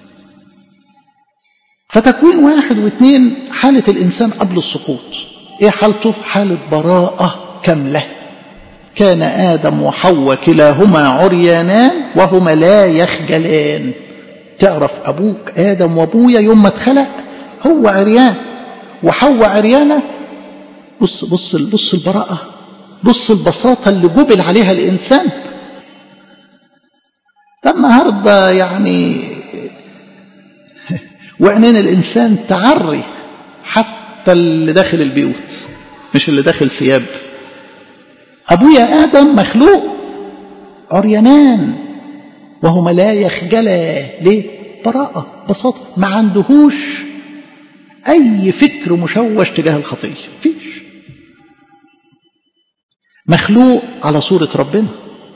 فتكوين واحد واثنين حالة الإنسان قبل السقوط إيه حالته؟ حالة براءة كاملة كان آدم وحواء كلاهما عريانان وهما لا يخجلان تعرف أبوك آدم وأبويا يوم ما اتخلق هو عريان وحواء عريانة بص بص بص البراءة بص البساطة اللي جبل عليها الإنسان ده النهاردة يعني وعينين الإنسان تعري حتى اللي داخل البيوت مش اللي داخل ثياب أبويا آدم مخلوق عريانان وهما لا يخجلا ليه براءة بساطة ما عندهوش أي فكر مشوش تجاه الخطية فيش مخلوق على صورة ربنا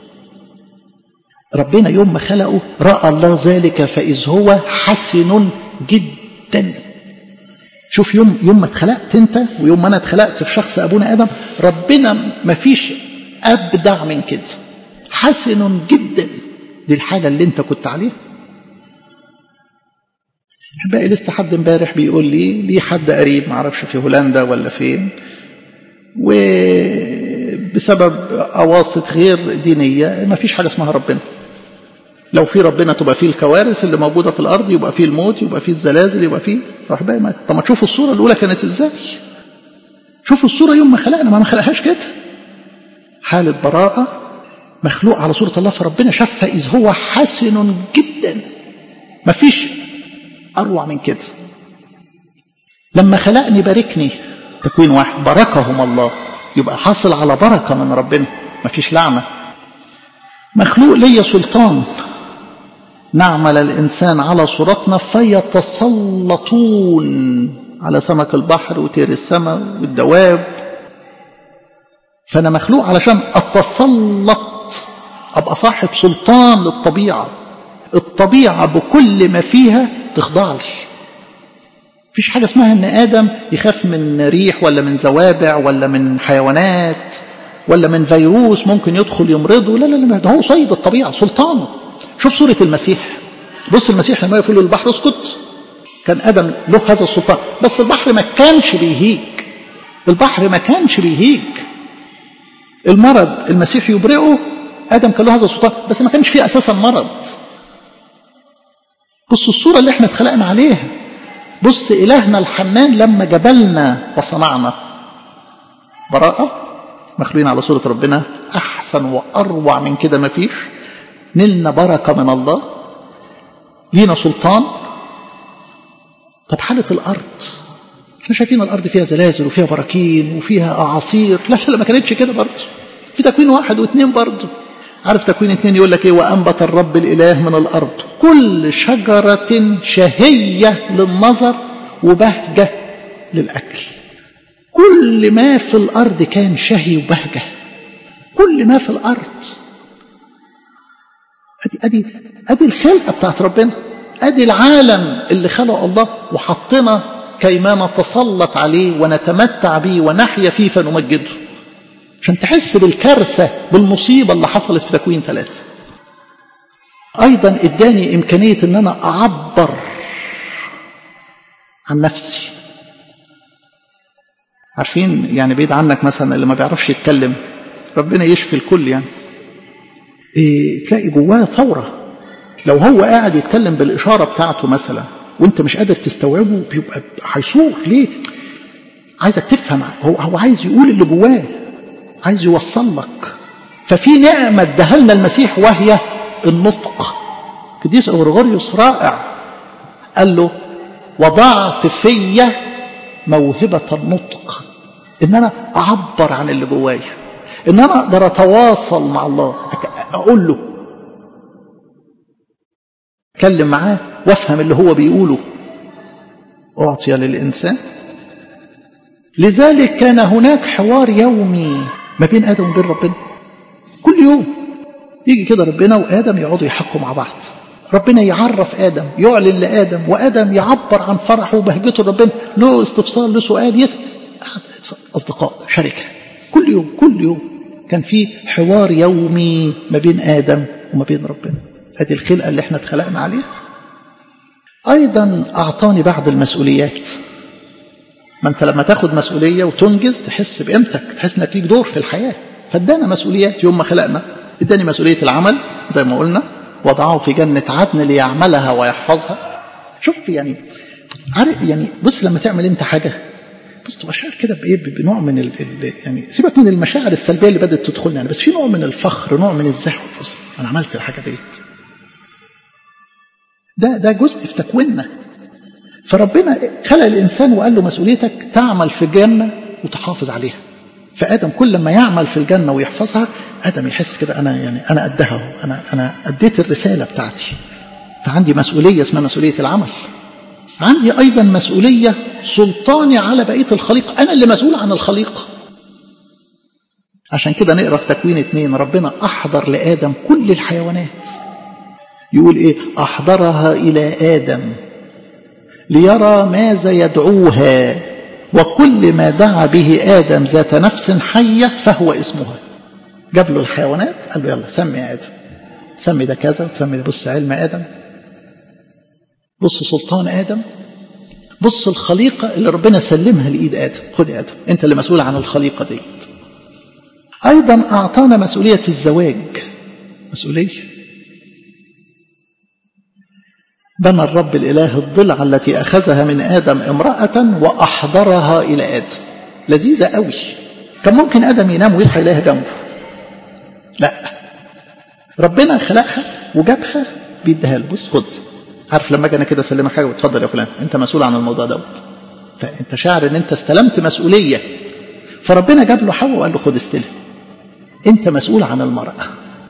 ربنا يوم ما خلقه رأى الله ذلك فإذ هو حسن جدا شوف يوم يوم ما اتخلقت انت ويوم ما انا اتخلقت في شخص ابونا ادم ربنا ما فيش ابدع من كده حسن جدا دي الحاجه اللي انت كنت عليها احبائي لسه حد امبارح بيقول لي ليه حد قريب معرفش في هولندا ولا فين وبسبب اواسط غير دينيه ما فيش حاجه اسمها ربنا لو في ربنا تبقى فيه الكوارث اللي موجوده في الارض يبقى فيه الموت يبقى فيه الزلازل يبقى فيه احبائي ما طب ما تشوفوا الصوره الاولى كانت ازاي شوفوا الصوره يوم ما خلقنا ما ما خلقهاش كده حاله براءه مخلوق على صوره الله فربنا شافها اذ هو حسن جدا ما فيش اروع من كده لما خلقني باركني تكوين واحد باركهم الله يبقى حاصل على بركه من ربنا ما فيش لعنه مخلوق لي سلطان نعمل الإنسان على صورتنا فيتسلطون على سمك البحر وطير السماء والدواب فأنا مخلوق علشان أتسلط أبقى صاحب سلطان للطبيعة الطبيعة بكل ما فيها تخضع لي مفيش حاجة اسمها ان آدم يخاف من ريح ولا من زوابع ولا من حيوانات ولا من فيروس ممكن يدخل يمرضه لا لا لا ده هو سيد الطبيعة سلطانه شوف صورة المسيح بص المسيح لما يقول للبحر اسكت كان آدم له هذا السلطان بس البحر ما كانش بيهيج البحر ما كانش بيهيج المرض المسيح يبرئه آدم كان له هذا السلطان بس ما كانش فيه أساسا مرض بص الصورة اللي احنا اتخلقنا عليها بص إلهنا الحنان لما جبلنا وصنعنا براءة مخلوقين على صورة ربنا أحسن وأروع من كده ما فيش نلنا بركة من الله لينا سلطان طب حالة الأرض احنا شايفين الأرض فيها زلازل وفيها براكين وفيها أعاصير لا لا ما كانتش كده برضه في تكوين واحد واثنين برضه عارف تكوين اثنين يقول لك ايه وأنبت الرب الإله من الأرض كل شجرة شهية للنظر وبهجة للأكل كل ما في الأرض كان شهي وبهجة كل ما في الأرض أدي, أدي, أدي الخلقة بتاعت ربنا أدي العالم اللي خلق الله وحطنا كيما نتسلط عليه ونتمتع به ونحيا فيه فنمجده عشان تحس بالكارثة بالمصيبة اللي حصلت في تكوين ثلاثة أيضا اداني إمكانية أن أنا أعبر عن نفسي عارفين يعني بعيد عنك مثلا اللي ما بيعرفش يتكلم ربنا يشفي الكل يعني إيه تلاقي جواه ثورة لو هو قاعد يتكلم بالإشارة بتاعته مثلا وانت مش قادر تستوعبه بيبقى هيصور ليه عايزك تفهم هو هو عايز يقول اللي جواه عايز يوصل لك ففي نعمة اداها لنا المسيح وهي النطق قديس أورغوريوس رائع قال له وضعت فيا موهبة النطق إن أنا أعبر عن اللي جوايا إن أنا أقدر أتواصل مع الله أقول له أتكلم معاه وأفهم اللي هو بيقوله أعطي للإنسان لذلك كان هناك حوار يومي ما بين آدم وبين ربنا كل يوم يجي كده ربنا وآدم يقعدوا يحكوا مع بعض ربنا يعرف آدم يعلن لآدم وآدم يعبر عن فرحه وبهجته ربنا له استفسار له سؤال يسأل أصدقاء شركة كل يوم كل يوم كان في حوار يومي ما بين آدم وما بين ربنا هذه الخلقة اللي احنا اتخلقنا عليها أيضا أعطاني بعض المسؤوليات ما أنت لما تاخد مسؤولية وتنجز تحس بقيمتك تحس إنك ليك دور في الحياة فادانا مسؤوليات يوم ما خلقنا اداني مسؤولية العمل زي ما قلنا وضعه في جنة عدن ليعملها ويحفظها شوف يعني عارف يعني بص لما تعمل انت حاجة بص تبقى شاعر كده بايه بنوع من ال ال يعني سيبك من المشاعر السلبيه اللي بدات تدخلنا يعني بس في نوع من الفخر نوع من الزهو بص انا عملت الحاجه ديت ده ده جزء في تكويننا فربنا خلق الانسان وقال له مسؤوليتك تعمل في الجنه وتحافظ عليها فادم كل ما يعمل في الجنه ويحفظها ادم يحس كده انا يعني انا قدها انا انا اديت الرساله بتاعتي فعندي مسؤوليه اسمها مسؤوليه العمل عندي ايضا مسؤوليه سلطاني على بقيه الخليقه انا اللي مسؤول عن الخليقه عشان كده نقرا في تكوين اتنين ربنا احضر لادم كل الحيوانات يقول ايه احضرها الى ادم ليرى ماذا يدعوها وكل ما دعا به ادم ذات نفس حيه فهو اسمها جاب له الحيوانات قال له يلا سمي يا ادم سمي ده كذا تسمي ده بص علم ادم بص سلطان ادم بص الخليقه اللي ربنا سلمها لايد ادم خد يا ادم انت اللي مسؤول عن الخليقه ديت ايضا اعطانا مسؤوليه الزواج مسؤوليه بنى الرب الاله الضلع التي اخذها من ادم امراه واحضرها الى ادم لذيذه قوي كان ممكن ادم ينام ويصحى يلاقيها جنبه لا ربنا خلقها وجابها بيديها له بص خد عارف لما اجي انا كده اسلمك حاجه وتفضل يا فلان انت مسؤول عن الموضوع دوت فانت شاعر ان انت استلمت مسؤوليه فربنا جاب له حواء وقال له خد استلم انت مسؤول عن المراه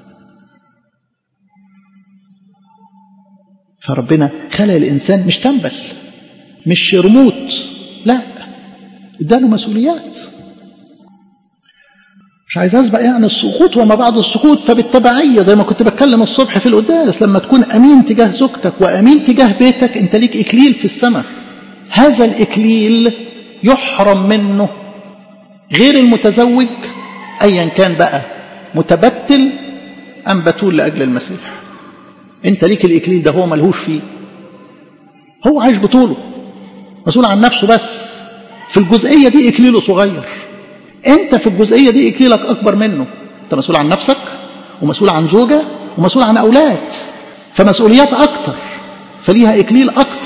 فربنا خلق الانسان مش تنبل مش شرموت لا اداله مسؤوليات مش عايز اسبق يعني السقوط وما بعد السقوط فبالتبعيه زي ما كنت بتكلم الصبح في القداس لما تكون امين تجاه زوجتك وامين تجاه بيتك انت ليك اكليل في السماء هذا الاكليل يحرم منه غير المتزوج ايا كان بقى متبتل ام بتول لاجل المسيح انت ليك الاكليل ده هو ملهوش فيه هو عايش بطوله مسؤول عن نفسه بس في الجزئيه دي اكليله صغير انت في الجزئيه دي اكليلك اكبر منه انت مسؤول عن نفسك ومسؤول عن زوجه ومسؤول عن اولاد فمسؤوليات اكتر فليها اكليل اكتر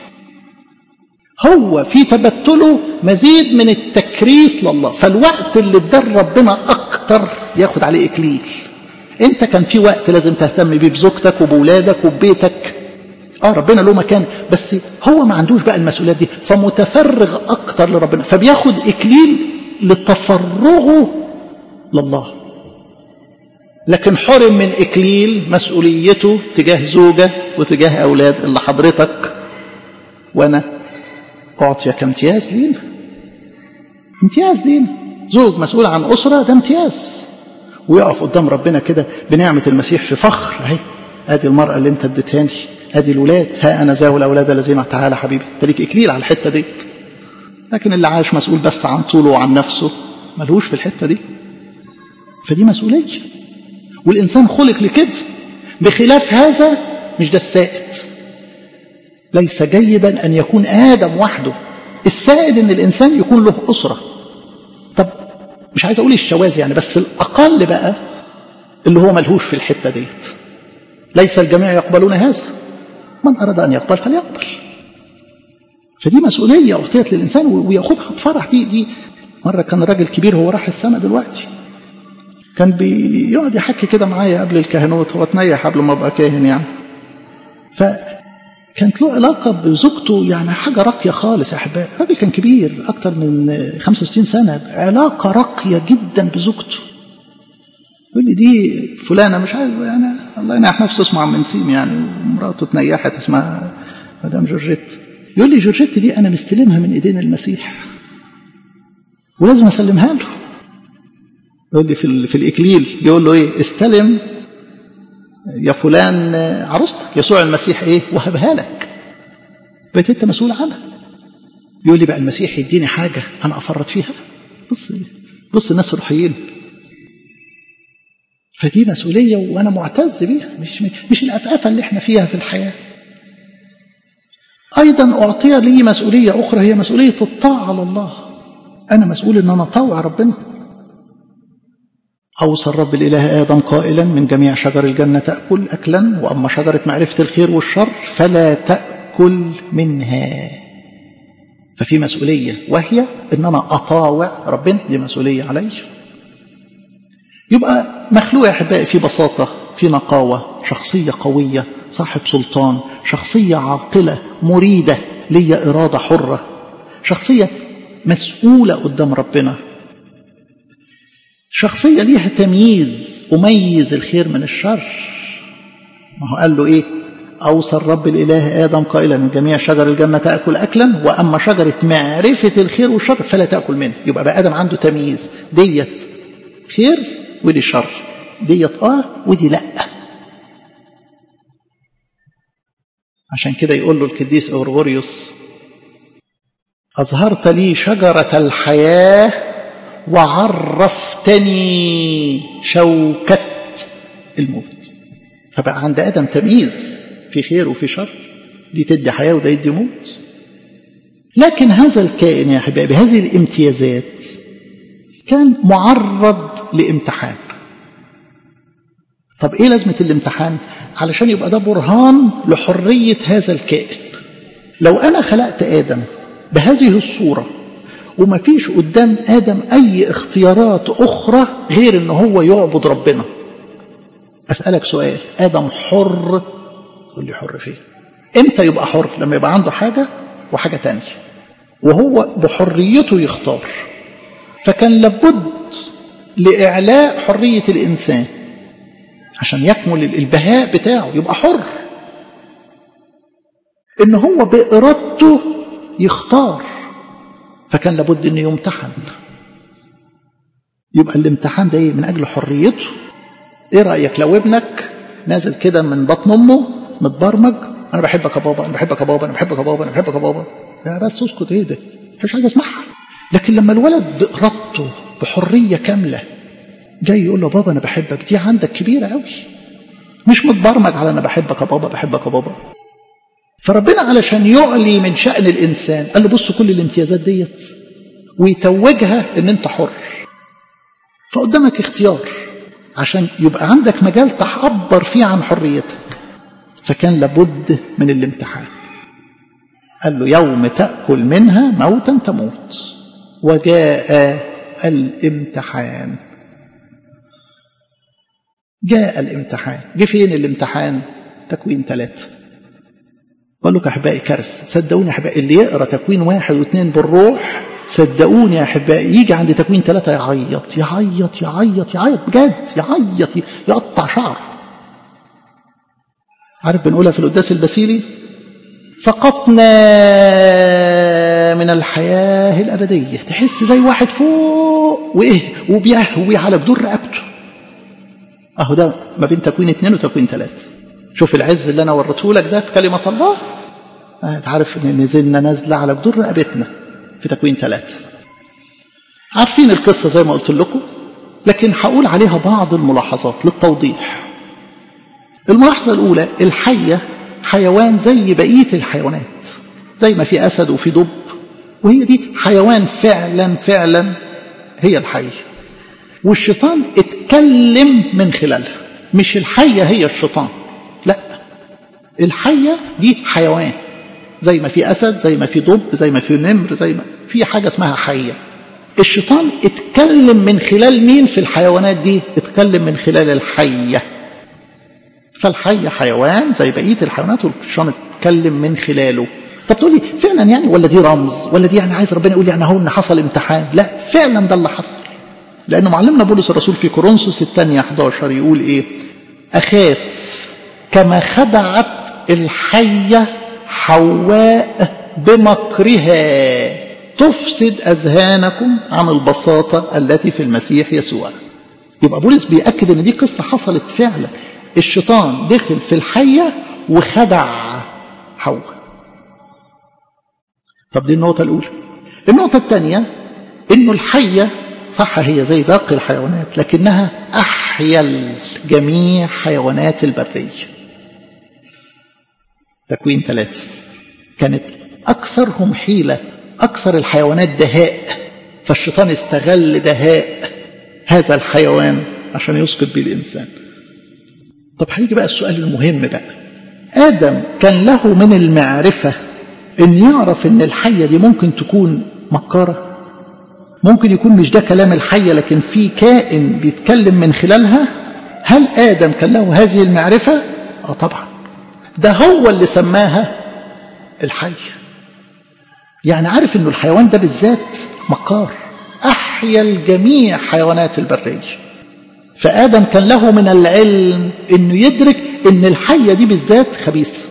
هو في تبتله مزيد من التكريس لله فالوقت اللي ادار ربنا اكتر ياخد عليه اكليل انت كان في وقت لازم تهتم بيه بزوجتك وبولادك وببيتك اه ربنا له مكان بس هو ما عندوش بقى المسؤوليات دي فمتفرغ اكتر لربنا فبياخد اكليل لتفرغه لله لكن حرم من اكليل مسؤوليته تجاه زوجه وتجاه اولاد اللي حضرتك وانا اعطي كامتياز لينا امتياز لينا زوج مسؤول عن اسره ده امتياز ويقف قدام ربنا كده بنعمه المسيح في فخر اهي ادي المراه اللي انت اديتهاني ادي الولاد ها انا ذا الاولاد الذين تعالى حبيبي انت ليك اكليل على الحته ديت لكن اللي عايش مسؤول بس عن طوله وعن نفسه ملهوش في الحته دي فدي مسؤوليه والانسان خلق لكده بخلاف هذا مش ده السائد ليس جيدا ان يكون ادم وحده السائد ان الانسان يكون له اسره طب مش عايز اقول الشواذ يعني بس الاقل بقى اللي هو ملهوش في الحته ديت ليس الجميع يقبلون هذا من اراد ان يقبل فليقبل فدي مسؤوليه اعطيت للانسان وياخدها بفرح دي دي مره كان راجل كبير هو راح السماء دلوقتي كان بيقعد يحكي كده معايا قبل الكهنوت هو اتنيح قبل ما ابقى كاهن يعني فكانت له علاقه بزوجته يعني حاجه راقيه خالص يا احبائي راجل كان كبير اكتر من 65 سنه علاقه راقيه جدا بزوجته يقول لي دي فلانه مش عايز يعني الله ينعح نفسه اسمه عم نسيم يعني ومراته اتنيحت اسمها مدام جورجيت يقول لي جورجيت دي انا مستلمها من ايدين المسيح ولازم اسلمها له يقول لي في, في الاكليل يقول له ايه استلم يا فلان عروستك يسوع المسيح ايه وهبها لك بقيت انت مسؤول عنها يقول لي بقى المسيح يديني حاجه انا افرط فيها بص بص الناس الروحيين فدي مسؤوليه وانا معتز بيها مش مش الافافه اللي احنا فيها في الحياه ايضا اعطي لي مسؤوليه اخرى هي مسؤوليه الطاعه لله انا مسؤول ان انا اطوع ربنا أوصى الرب الإله آدم قائلا من جميع شجر الجنة تأكل أكلا وأما شجرة معرفة الخير والشر فلا تأكل منها ففي مسؤولية وهي إن أنا أطاوع ربنا دي مسؤولية علي يبقى مخلوق يا أحبائي في بساطة في نقاوة شخصية قوية صاحب سلطان شخصية عاقلة مريدة ليا إرادة حرة شخصية مسؤولة قدام ربنا شخصية ليها تمييز أميز الخير من الشر ما هو قال له إيه أوصى الرب الإله آدم قائلا من جميع شجر الجنة تأكل أكلا وأما شجرة معرفة الخير والشر فلا تأكل منه يبقى بقى آدم عنده تمييز ديت خير ودي شر ديت آه ودي لأ عشان كده يقول له القديس أورغوريوس أظهرت لي شجرة الحياة وعرفتني شوكة الموت فبقى عند آدم تمييز في خير وفي شر دي تدي حياة وده يدي موت لكن هذا الكائن يا أحبائي بهذه الامتيازات كان معرض لامتحان طب ايه لازمة الامتحان علشان يبقى ده برهان لحرية هذا الكائن لو انا خلقت ادم بهذه الصورة وما فيش قدام ادم اي اختيارات اخرى غير ان هو يعبد ربنا اسألك سؤال ادم حر تقول لي حر فين امتى يبقى حر لما يبقى عنده حاجة وحاجة تانية وهو بحريته يختار فكان لابد لإعلاء حرية الإنسان عشان يكمل البهاء بتاعه يبقى حر إن هو بإرادته يختار فكان لابد إنه يمتحن يبقى الامتحان ده إيه من أجل حريته إيه رأيك لو ابنك نازل كده من بطن أمه متبرمج أنا بحبك يا بابا أنا بحبك يا بابا أنا بحبك يا بابا أنا بحبك يا بابا يا بس اسكت إيه ده مش عايز أسمعها لكن لما الولد بإرادته بحرية كاملة جاي يقول له بابا أنا بحبك دي عندك كبيرة قوي مش متبرمج على أنا بحبك يا بابا بحبك يا بابا فربنا علشان يعلي من شأن الإنسان قال له بص كل الامتيازات ديت ويتوجها إن أنت حر فقدامك اختيار عشان يبقى عندك مجال تعبر فيه عن حريتك فكان لابد من الامتحان قال له يوم تأكل منها موتا تموت وجاء الامتحان جاء الامتحان جه فين الامتحان تكوين ثلاثة بقول لك أحبائي كارثة صدقوني يا أحبائي اللي يقرأ تكوين واحد واثنين بالروح صدقوني يا أحبائي يجي عند تكوين ثلاثة يعيط يعيط يعيط يعيط بجد يعيط يقطع شعره عارف بنقولها في القداس البسيلي سقطنا من الحياة الأبدية تحس زي واحد فوق وإيه وبيهوي على جدور رقبته أهو ده ما بين تكوين اثنين وتكوين ثلاثة شوف العز اللي أنا وريته لك ده في كلمة الله أنت عارف إن نزلنا نازلة على جدور رقبتنا في تكوين ثلاثة عارفين القصة زي ما قلت لكم لكن هقول عليها بعض الملاحظات للتوضيح الملاحظة الأولى الحية حيوان زي بقية الحيوانات زي ما في أسد وفي دب وهي دي حيوان فعلا فعلا هي الحية والشيطان اتكلم من خلالها مش الحية هي الشيطان لا الحية دي حيوان زي ما في أسد زي ما في دب زي ما في نمر زي ما في حاجة اسمها حية الشيطان اتكلم من خلال مين في الحيوانات دي اتكلم من خلال الحية فالحية حيوان زي بقية الحيوانات والشيطان اتكلم من خلاله طب تقول لي فعلا يعني ولا دي رمز ولا دي يعني عايز ربنا يقول يعني اهو ان حصل امتحان لا فعلا ده اللي حصل لأن معلمنا بولس الرسول في كورنثوس الثانية 11 يقول إيه أخاف كما خدعت الحية حواء بمكرها تفسد أذهانكم عن البساطة التي في المسيح يسوع يبقى بولس بيأكد أن دي قصة حصلت فعلا الشيطان دخل في الحية وخدع حواء طب دي النقطة الأولى النقطة الثانية أنه الحية صح هي زي باقي الحيوانات لكنها أحيا جميع حيوانات البرية تكوين ثلاثة كانت أكثرهم حيلة أكثر الحيوانات دهاء فالشيطان استغل دهاء هذا الحيوان عشان يسقط به الإنسان طب هيجي بقى السؤال المهم بقى آدم كان له من المعرفة إن يعرف إن الحية دي ممكن تكون مكارة ممكن يكون مش ده كلام الحية لكن في كائن بيتكلم من خلالها هل آدم كان له هذه المعرفة؟ آه طبعا ده هو اللي سماها الحية يعني عارف انه الحيوان ده بالذات مكار أحيا الجميع حيوانات البرية فآدم كان له من العلم أنه يدرك أن الحية دي بالذات خبيثة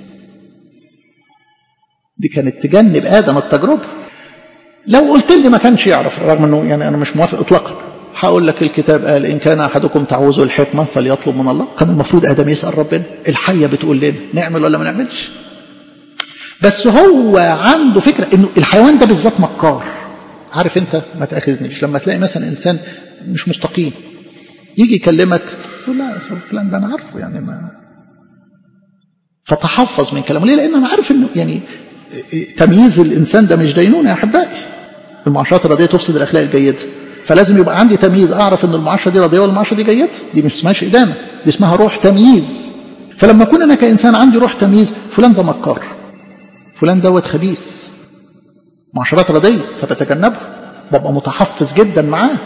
دي كانت تجنب آدم التجربة لو قلت لي ما كانش يعرف رغم أنه يعني أنا مش موافق إطلاقا هقول لك الكتاب قال إن كان أحدكم تعوزه الحكمة فليطلب من الله كان المفروض آدم يسأل ربنا الحية بتقول لنا نعمل ولا ما نعملش بس هو عنده فكرة انه الحيوان ده بالذات مكار عارف انت ما تاخذنيش لما تلاقي مثلا انسان مش مستقيم يجي يكلمك تقول لا يا فلان ده انا عارفه يعني ما فتحفظ من كلامه ليه لان انا عارف انه يعني تمييز الانسان ده مش دينونه يا احبائي المعاشرات الرديه تفسد الاخلاق الجيده فلازم يبقى عندي تمييز اعرف ان المعاشره دي رضيه ولا المعاشره دي جيده دي مش اسمهاش ادانه دي اسمها روح تمييز فلما اكون انا كانسان عندي روح تمييز فلان ده مكار فلان دوت خبيث معاشرات ردية فبتجنبه ببقى متحفظ جدا معاه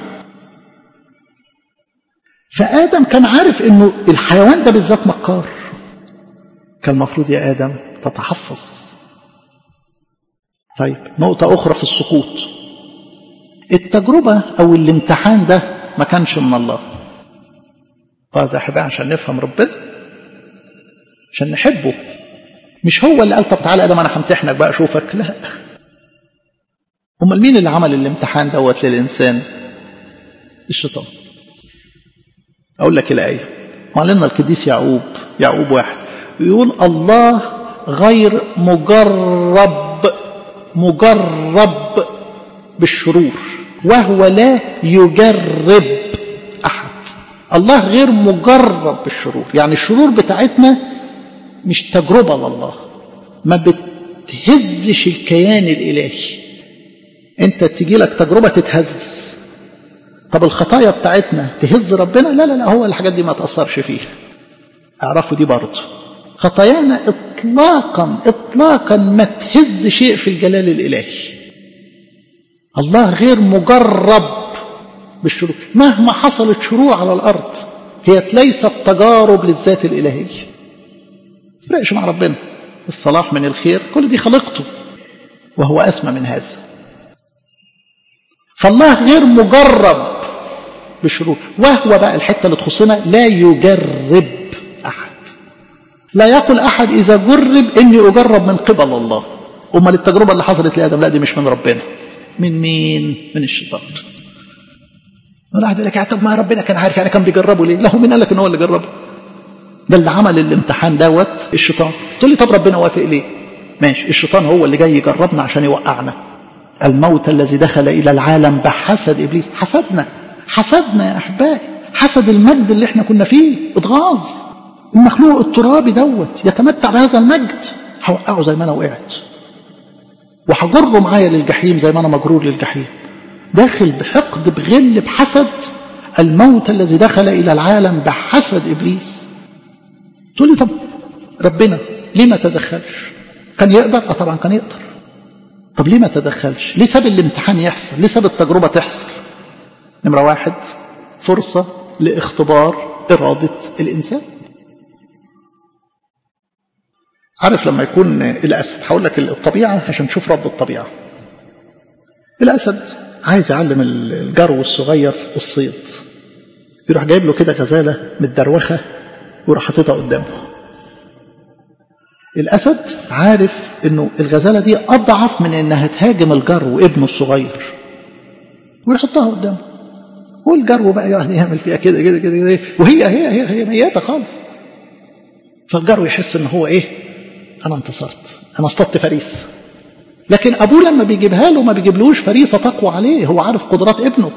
فآدم كان عارف انه الحيوان ده بالذات مكار كان المفروض يا آدم تتحفظ طيب نقطة أخرى في السقوط التجربة أو الامتحان ده ما كانش من الله اه ده احبائي عشان نفهم ربنا عشان نحبه مش هو اللي قال طب تعالى ادم انا همتحنك بقى اشوفك لا امال مين اللي عمل الامتحان دوت للانسان الشيطان اقول لك الايه معلمنا القديس يعقوب يعقوب واحد يقول الله غير مجرب مجرب بالشرور وهو لا يجرب احد الله غير مجرب بالشرور يعني الشرور بتاعتنا مش تجربة لله ما بتهزش الكيان الإلهي أنت تجي لك تجربة تتهز طب الخطايا بتاعتنا تهز ربنا لا لا لا هو الحاجات دي ما تأثرش فيها اعرفوا دي برضه خطايانا إطلاقا إطلاقا ما تهز شيء في الجلال الإلهي الله غير مجرب بالشرور مهما حصلت شروع على الأرض هي ليست تجارب للذات الإلهية تفرقش مع ربنا الصلاح من الخير كل دي خلقته وهو أسمى من هذا فالله غير مجرب بالشرور وهو بقى الحتة اللي تخصنا لا يجرب أحد لا يقول أحد إذا جرب إني أجرب من قبل الله أمال التجربة اللي حصلت لآدم لا دي مش من ربنا من مين؟ من الشيطان واحد يقول لك طب ما ربنا كان عارف يعني كان بيجربه ليه؟ لا هو مين قال لك ان هو اللي جربه؟ ده اللي عمل الامتحان دوت الشيطان تقول لي طب ربنا وافق ليه؟ ماشي الشيطان هو اللي جاي يجربنا عشان يوقعنا الموت الذي دخل الى العالم بحسد ابليس حسدنا حسدنا يا احبائي حسد المجد اللي احنا كنا فيه اتغاظ المخلوق الترابي دوت يتمتع بهذا المجد هوقعه زي ما انا وقعت وهجره معايا للجحيم زي ما انا مجرور للجحيم داخل بحقد بغل بحسد الموت الذي دخل الى العالم بحسد ابليس تقول لي طب ربنا ليه ما تدخلش كان يقدر اه طبعا كان يقدر طب ليه ما تدخلش ليه ساب الامتحان يحصل ليه ساب التجربه تحصل نمره واحد فرصه لاختبار اراده الانسان عارف لما يكون الاسد هقول لك الطبيعه عشان نشوف رب الطبيعه الاسد عايز يعلم الجرو الصغير الصيد يروح جايب له كده غزاله متدروخه ويروح حاططها قدامه الاسد عارف انه الغزاله دي اضعف من انها تهاجم الجرو ابنه الصغير ويحطها قدامه والجرو بقى يقعد يعمل فيها كده كده كده وهي هي هي هي ميته خالص فالجرو يحس ان هو ايه انا انتصرت انا اصطدت فريسه لكن ابوه لما بيجيبها له ما بيجيبلوش فريسه تقوى عليه هو عارف قدرات ابنه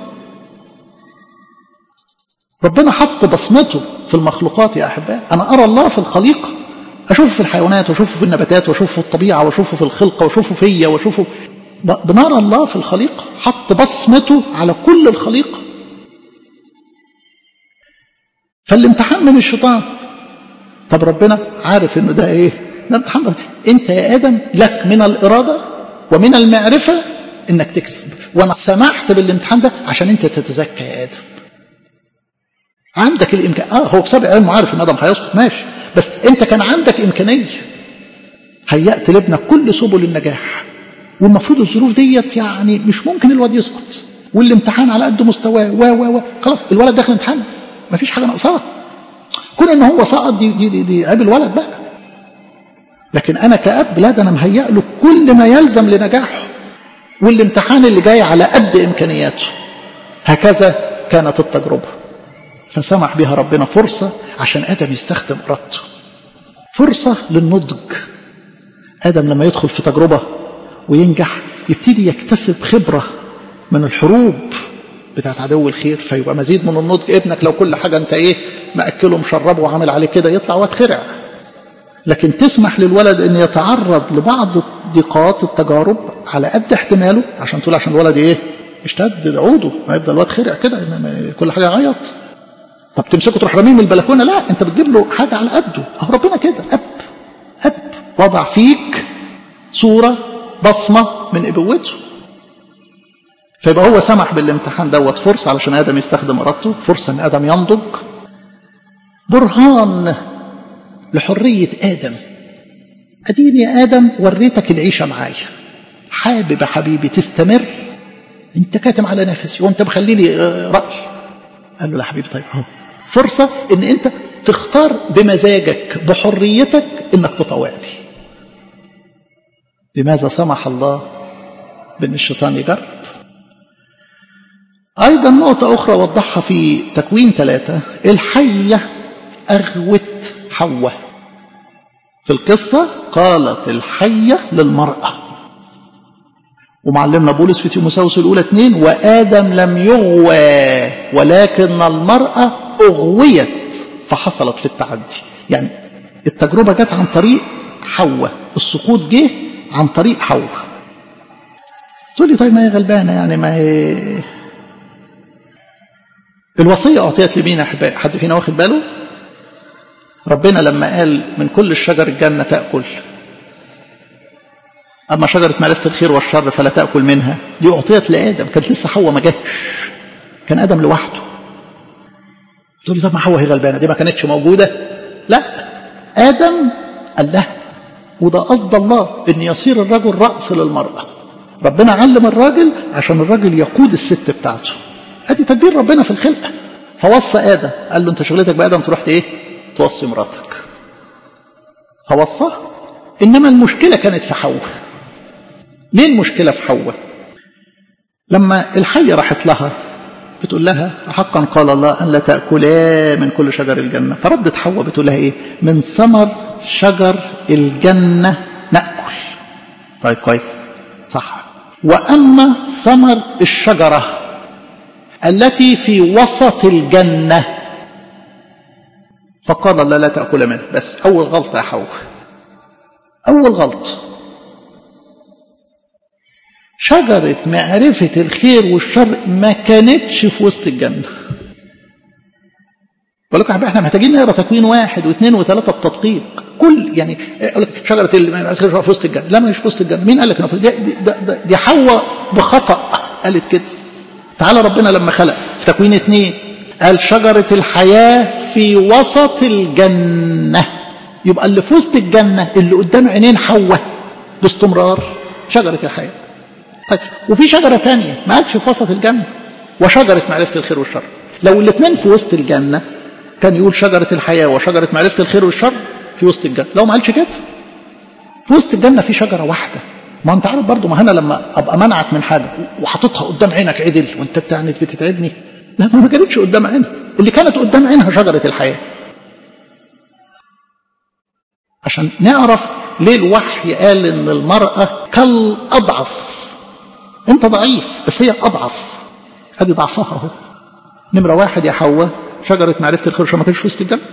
ربنا حط بصمته في المخلوقات يا احباء انا ارى الله في الخليقه اشوفه في الحيوانات واشوفه في النباتات واشوفه في الطبيعه واشوفه في الخلقه واشوفه فيا واشوفه بنرى الله في الخليقه حط بصمته على كل الخليقه فالامتحان من الشيطان طب ربنا عارف انه ده ايه ده امتحان انت يا ادم لك من الاراده ومن المعرفه انك تكسب وانا سمحت بالامتحان ده عشان انت تتزكى يا ادم عندك الامكان اه هو بسبب علمه عارف ان ادم هيسقط ماشي بس انت كان عندك امكانيه هيأت لابنك كل سبل النجاح والمفروض الظروف ديت يعني مش ممكن الواد يسقط والامتحان على قد مستواه و و و خلاص الولد داخل امتحان ما فيش حاجه ناقصاه كون ان هو سقط دي دي دي, دي عيب الولد بقى لكن انا كاب لا ده انا مهيأ له كل ما يلزم لنجاحه والامتحان اللي جاي على قد امكانياته هكذا كانت التجربه فسمح بها ربنا فرصه عشان ادم يستخدم ارادته فرصه للنضج ادم لما يدخل في تجربه وينجح يبتدي يكتسب خبره من الحروب بتاعت عدو الخير فيبقى مزيد من النضج ابنك لو كل حاجه انت ايه مأكله مشربه وعامل عليه كده يطلع واتخرع لكن تسمح للولد ان يتعرض لبعض الضيقات التجارب على قد احتماله عشان تقول عشان الولد ايه اشتد عوده ما يفضل الواد خرع كده كل حاجه يعيط طب تمسكه تروح رميه من البلكونه لا انت بتجيب له حاجه على قده اهو ربنا كده اب اب وضع فيك صوره بصمه من ابوته فيبقى هو سمح بالامتحان دوت فرصه علشان ادم يستخدم ارادته فرصه ان ادم ينضج برهان لحريه ادم اديني يا ادم وريتك العيشه معايا حابب يا حبيبي تستمر انت كاتم على نفسي وانت مخلي لي راي قال له لا حبيبي طيب اهو فرصه ان انت تختار بمزاجك بحريتك انك تطوعني لماذا سمح الله بان الشيطان يجرب ايضا نقطه اخرى وضحها في تكوين ثلاثه الحيه اغوت حواء في القصه قالت الحيه للمراه ومعلمنا بولس في تيموساوس الاولى اثنين وادم لم يغوى ولكن المراه اغويت فحصلت في التعدي يعني التجربه جت عن طريق حواء السقوط جه عن طريق حواء تقول لي طيب ما هي غلبانه يعني ما هي الوصيه اعطيت لمين يا احبائي حد فينا واخد باله ربنا لما قال من كل الشجر الجنه تاكل أما شجرة معرفة الخير والشر فلا تأكل منها دي أعطيت لآدم كانت لسه حواء ما جاتش كان آدم لوحده تقول لي طب ما حواء هي غلبانة دي ما كانتش موجودة لا آدم قال لها وده قصد الله إن يصير الرجل رأس للمرأة ربنا علم الراجل عشان الراجل يقود الست بتاعته ادي تدبير ربنا في الخلقه فوصى ادم قال له انت شغلتك بادم تروح ايه توصي مراتك فوصاه انما المشكله كانت في حواء ليه المشكله في حواء لما الحيه راحت لها بتقول لها حقا قال الله ان لا تاكلا من كل شجر الجنه فردت حواء بتقول لها ايه من ثمر شجر الجنه ناكل طيب كويس صح واما ثمر الشجره التي في وسط الجنه فقال الله لا تاكل منه بس اول غلطه يا حواء اول غلط شجرة معرفة الخير والشر ما كانتش في وسط الجنة بقول لكم احنا محتاجين نقرا تكوين واحد واثنين وثلاثة بتدقيق كل يعني اقول لك شجرة الخير في وسط الجنة لا مش في وسط الجنة مين قال لك انه دي, دي, دي, دي حواء بخطأ قالت كده تعالى ربنا لما خلق في تكوين اثنين قال شجرة الحياة في وسط الجنة يبقى اللي في وسط الجنة اللي قدام عينين حواء باستمرار شجرة الحياة طيب وفي شجرة تانية ما قالش في وسط الجنة وشجرة معرفة الخير والشر لو الاثنين في وسط الجنة كان يقول شجرة الحياة وشجرة معرفة الخير والشر في وسط الجنة لو ما قالش كده في وسط الجنة في شجرة واحدة ما انت عارف برضه ما انا لما ابقى منعك من حاجه وحاططها قدام عينك عدل وانت بتعني بتتعبني لا ما كانتش قدام عينها اللي كانت قدام عينها شجره الحياه عشان نعرف ليه الوحي قال ان المراه كالاضعف انت ضعيف بس هي اضعف ادي ضعفها اهو نمره واحد يا حواء شجره معرفه الخير عشان ما كانش في وسط الجنه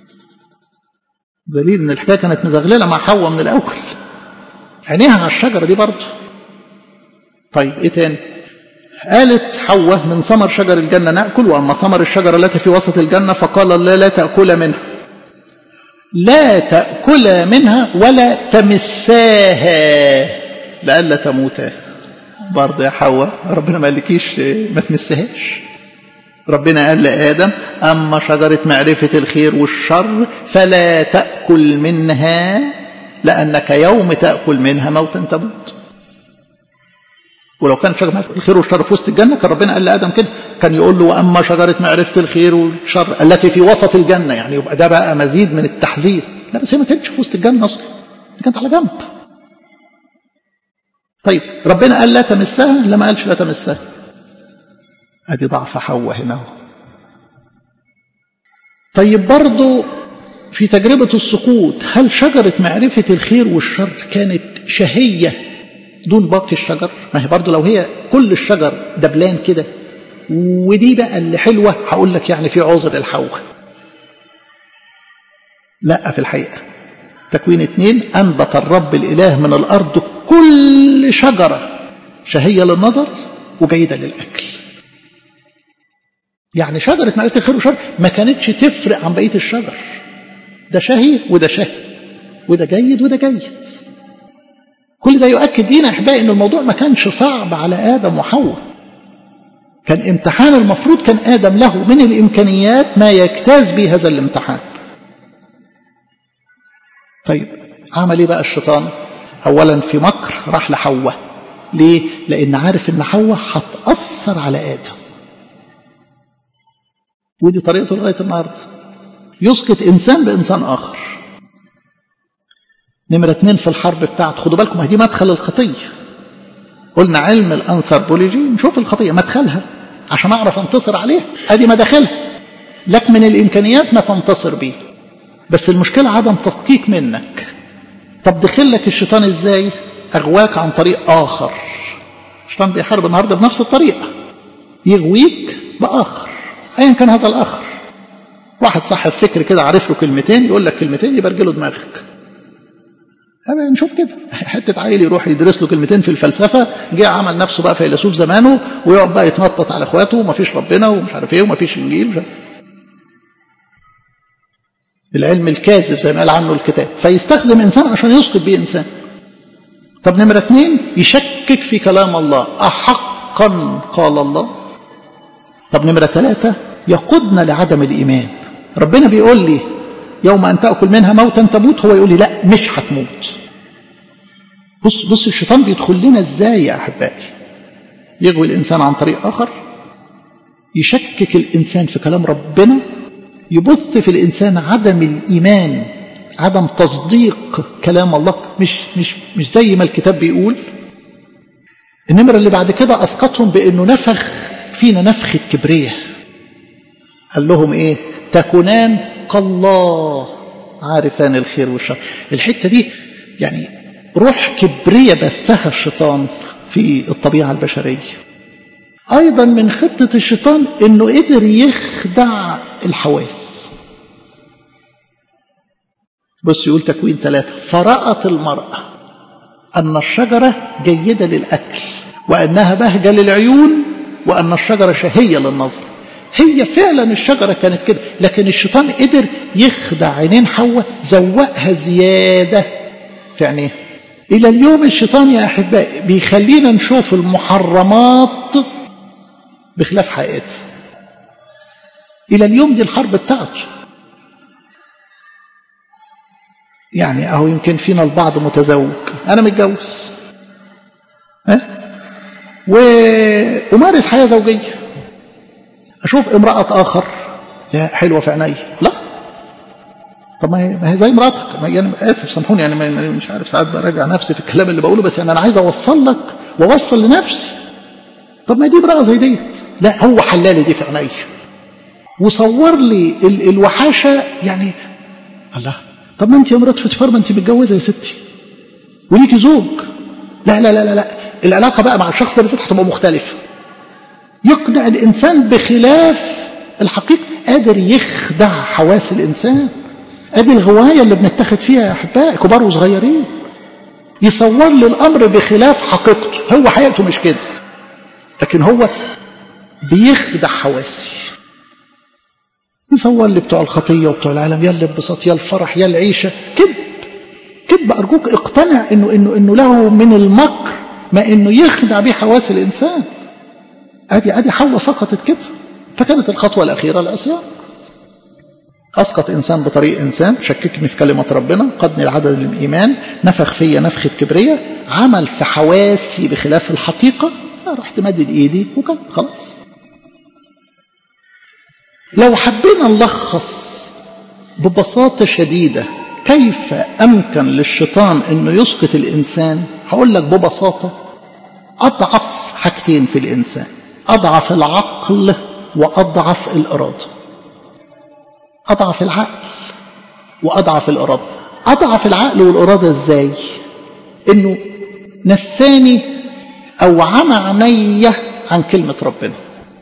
دليل ان الحكايه كانت مزغلله مع حواء من الاول عينيها على الشجرة دي برضه طيب ايه تاني قالت حواء من ثمر شجر الجنة نأكل وأما ثمر الشجرة التي في وسط الجنة فقال الله لا تأكل منها لا تأكل منها ولا تمساها لئلا تموتا برضه يا حواء ربنا ما قالكيش ما تمسهاش ربنا قال لآدم أما شجرة معرفة الخير والشر فلا تأكل منها لأنك يوم تأكل منها موتا تموت ولو كان شجرة الخير والشر في وسط الجنة كان ربنا قال لآدم كده كان يقول له وأما شجرة معرفة الخير والشر التي في وسط الجنة يعني يبقى ده بقى مزيد من التحذير لا بس هي ما كانتش في وسط الجنة أصلا دي كانت على جنب طيب ربنا قال لا تمسها لا ما قالش لا تمسها ادي ضعف حواء هنا اهو طيب برضو في تجربة السقوط هل شجرة معرفة الخير والشر كانت شهية دون باقي الشجر ما هي برضو لو هي كل الشجر دبلان كده ودي بقى اللي حلوة هقول لك يعني في عذر الحواء لا في الحقيقة تكوين اتنين أنبت الرب الإله من الأرض كل شجرة شهية للنظر وجيدة للأكل يعني شجرة معرفة الخير والشر ما كانتش تفرق عن بقية الشجر ده شهي وده شهي وده جيد وده جيد كل ده يؤكد لينا احبائي ان الموضوع ما كانش صعب على ادم وحواء كان امتحان المفروض كان ادم له من الامكانيات ما يجتاز به هذا الامتحان طيب عمل ايه بقى الشيطان اولا في مكر راح لحواء ليه لان عارف ان حواء هتاثر على ادم ودي طريقته لغايه النهارده يسقط انسان بانسان اخر نمرة اتنين في الحرب بتاعته خدوا بالكم دي مدخل الخطية قلنا علم الأنثروبولوجي نشوف الخطية مدخلها عشان أعرف أنتصر عليها أدي مداخلها لك من الإمكانيات ما تنتصر بيه بس المشكلة عدم تدقيق منك طب دخل لك الشيطان إزاي أغواك عن طريق آخر الشيطان بيحارب النهاردة بنفس الطريقة يغويك بآخر أيا كان هذا الآخر واحد صاحب فكر كده عارف له كلمتين يقول لك كلمتين يبرجله دماغك أنا نشوف كده حتة عيل يروح يدرس له كلمتين في الفلسفة جه عمل نفسه بقى فيلسوف زمانه ويقعد بقى يتنطط على اخواته ومفيش ربنا ومش عارف ايه ومفيش انجيل مش عارف. العلم الكاذب زي ما قال عنه الكتاب فيستخدم انسان عشان يسقط بيه انسان طب نمرة اثنين يشكك في كلام الله أحقا قال الله طب نمرة ثلاثة يقودنا لعدم الإيمان ربنا بيقول لي يوم أن تأكل منها موتا تموت هو يقول لي لا مش هتموت بص بص الشيطان بيدخل لنا ازاي يا أحبائي يغوي الإنسان عن طريق آخر يشكك الإنسان في كلام ربنا يبث في الإنسان عدم الإيمان عدم تصديق كلام الله مش مش مش زي ما الكتاب بيقول النمرة اللي بعد كده أسقطهم بأنه نفخ فينا نفخة كبرية قال لهم إيه تكونان كالله عارفان الخير والشر الحتة دي يعني روح كبرية بثها الشيطان في الطبيعة البشرية أيضا من خطة الشيطان أنه قدر يخدع الحواس بص يقول تكوين ثلاثة فرأت المرأة أن الشجرة جيدة للأكل وأنها بهجة للعيون وأن الشجرة شهية للنظر هي فعلا الشجرة كانت كده لكن الشيطان قدر يخدع عينين حواء زوقها زيادة في عينيها إلى اليوم الشيطان يا أحبائي بيخلينا نشوف المحرمات بخلاف حقيقتها إلى اليوم دي الحرب بتاعته يعني أهو يمكن فينا البعض متزوج أنا متجوز ها وأمارس حياة زوجية أشوف امرأة آخر يا حلوة في عيني لا طب ما هي زي مراتك ما يعني اسف سامحوني يعني مش عارف ساعات براجع نفسي في الكلام اللي بقوله بس يعني انا عايز اوصل لك واوصل لنفسي طب ما دي امراه زي ديت لا هو حلالي دي في عيني وصور لي ال الوحاشه يعني الله طب ما انت يا مرات فتفار ما انت متجوزه يا ستي وليكي زوج لا لا لا لا لا العلاقه بقى مع الشخص ده بالذات هتبقى مختلفه يقنع الانسان بخلاف الحقيقه قادر يخدع حواس الانسان ادي الغوايه اللي بنتخذ فيها يا احبائي كبار وصغيرين يصور لي الامر بخلاف حقيقته هو حقيقته مش كده لكن هو بيخدع حواسي يصور لي بتوع الخطيه وبتوع العالم يا الانبساط يا الفرح يا العيشه كذب كذب ارجوك اقتنع انه انه انه له من المكر ما انه يخدع به حواس الانسان ادي ادي حواء سقطت كده فكانت الخطوه الاخيره العصيان أسقط إنسان بطريق إنسان شككني في كلمة ربنا قدني العدد الإيمان نفخ فيا نفخة كبرية عمل في حواسي بخلاف الحقيقة رحت مدد ايدي وكان خلاص لو حبينا نلخص ببساطة شديدة كيف أمكن للشيطان أنه يسقط الإنسان هقول لك ببساطة أضعف حاجتين في الإنسان أضعف العقل وأضعف الإرادة أضعف العقل وأضعف الإرادة أضعف العقل والإرادة إزاي إنه نساني أو عمى عيني عن كلمة ربنا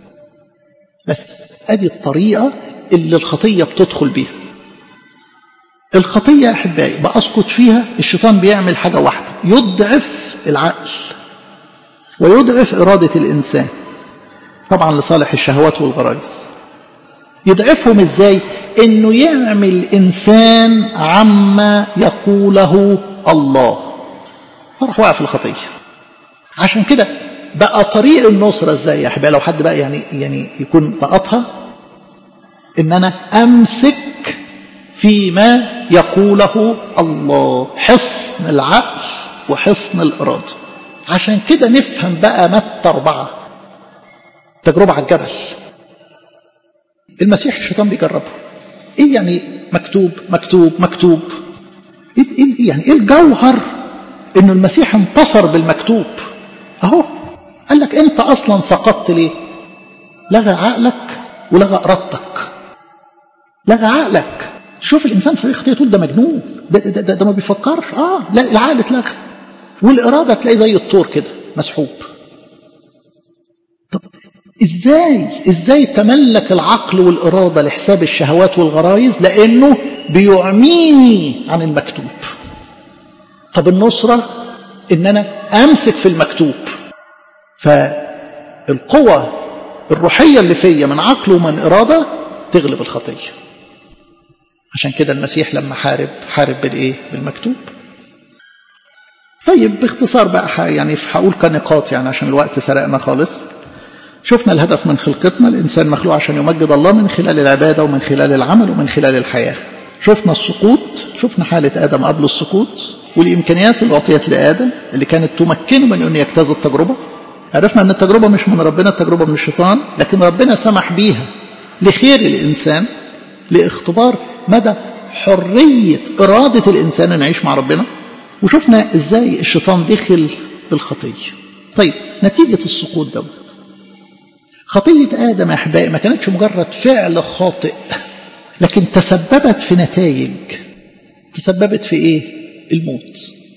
بس أدي الطريقة اللي الخطية بتدخل بيها الخطية يا أحبائي بأسقط فيها الشيطان بيعمل حاجة واحدة يضعف العقل ويضعف إرادة الإنسان طبعا لصالح الشهوات والغرائز يضعفهم ازاي انه يعمل انسان عما يقوله الله فراح واقع في الخطيه عشان كده بقى طريق النصرة ازاي يا احبائي لو حد بقى يعني يعني يكون لقطها ان انا امسك فيما يقوله الله حصن العقل وحصن الإرادة عشان كده نفهم بقى متى أربعة تجربة على الجبل المسيح الشيطان بيجربه ايه يعني مكتوب مكتوب مكتوب إيه إيه يعني ايه الجوهر انه المسيح انتصر بالمكتوب اهو قال لك انت اصلا سقطت ليه لغى عقلك ولغى ارادتك لغى عقلك شوف الانسان في خطيه تقول ده مجنون ده, ده, ده, ده ما بيفكرش اه لا العقل اتلغى والاراده تلاقي زي الطور كده مسحوب طب ازاي ازاي تملك العقل والاراده لحساب الشهوات والغرائز لانه بيعميني عن المكتوب طب النصره ان انا امسك في المكتوب فالقوة الروحية اللي فيا من عقل ومن إرادة تغلب الخطية عشان كده المسيح لما حارب حارب بالإيه؟ بالمكتوب طيب باختصار بقى يعني هقول كنقاط يعني عشان الوقت سرقنا خالص شفنا الهدف من خلقتنا الإنسان مخلوق عشان يمجد الله من خلال العبادة ومن خلال العمل ومن خلال الحياة شفنا السقوط شفنا حالة آدم قبل السقوط والإمكانيات اللي أعطيت لآدم اللي كانت تمكنه من أنه يجتاز التجربة عرفنا أن التجربة مش من ربنا التجربة من الشيطان لكن ربنا سمح بيها لخير الإنسان لاختبار مدى حرية إرادة الإنسان أن يعيش مع ربنا وشفنا إزاي الشيطان دخل بالخطية طيب نتيجة السقوط دوت خطية آدم يا أحبائي ما كانتش مجرد فعل خاطئ لكن تسببت في نتائج تسببت في إيه؟ الموت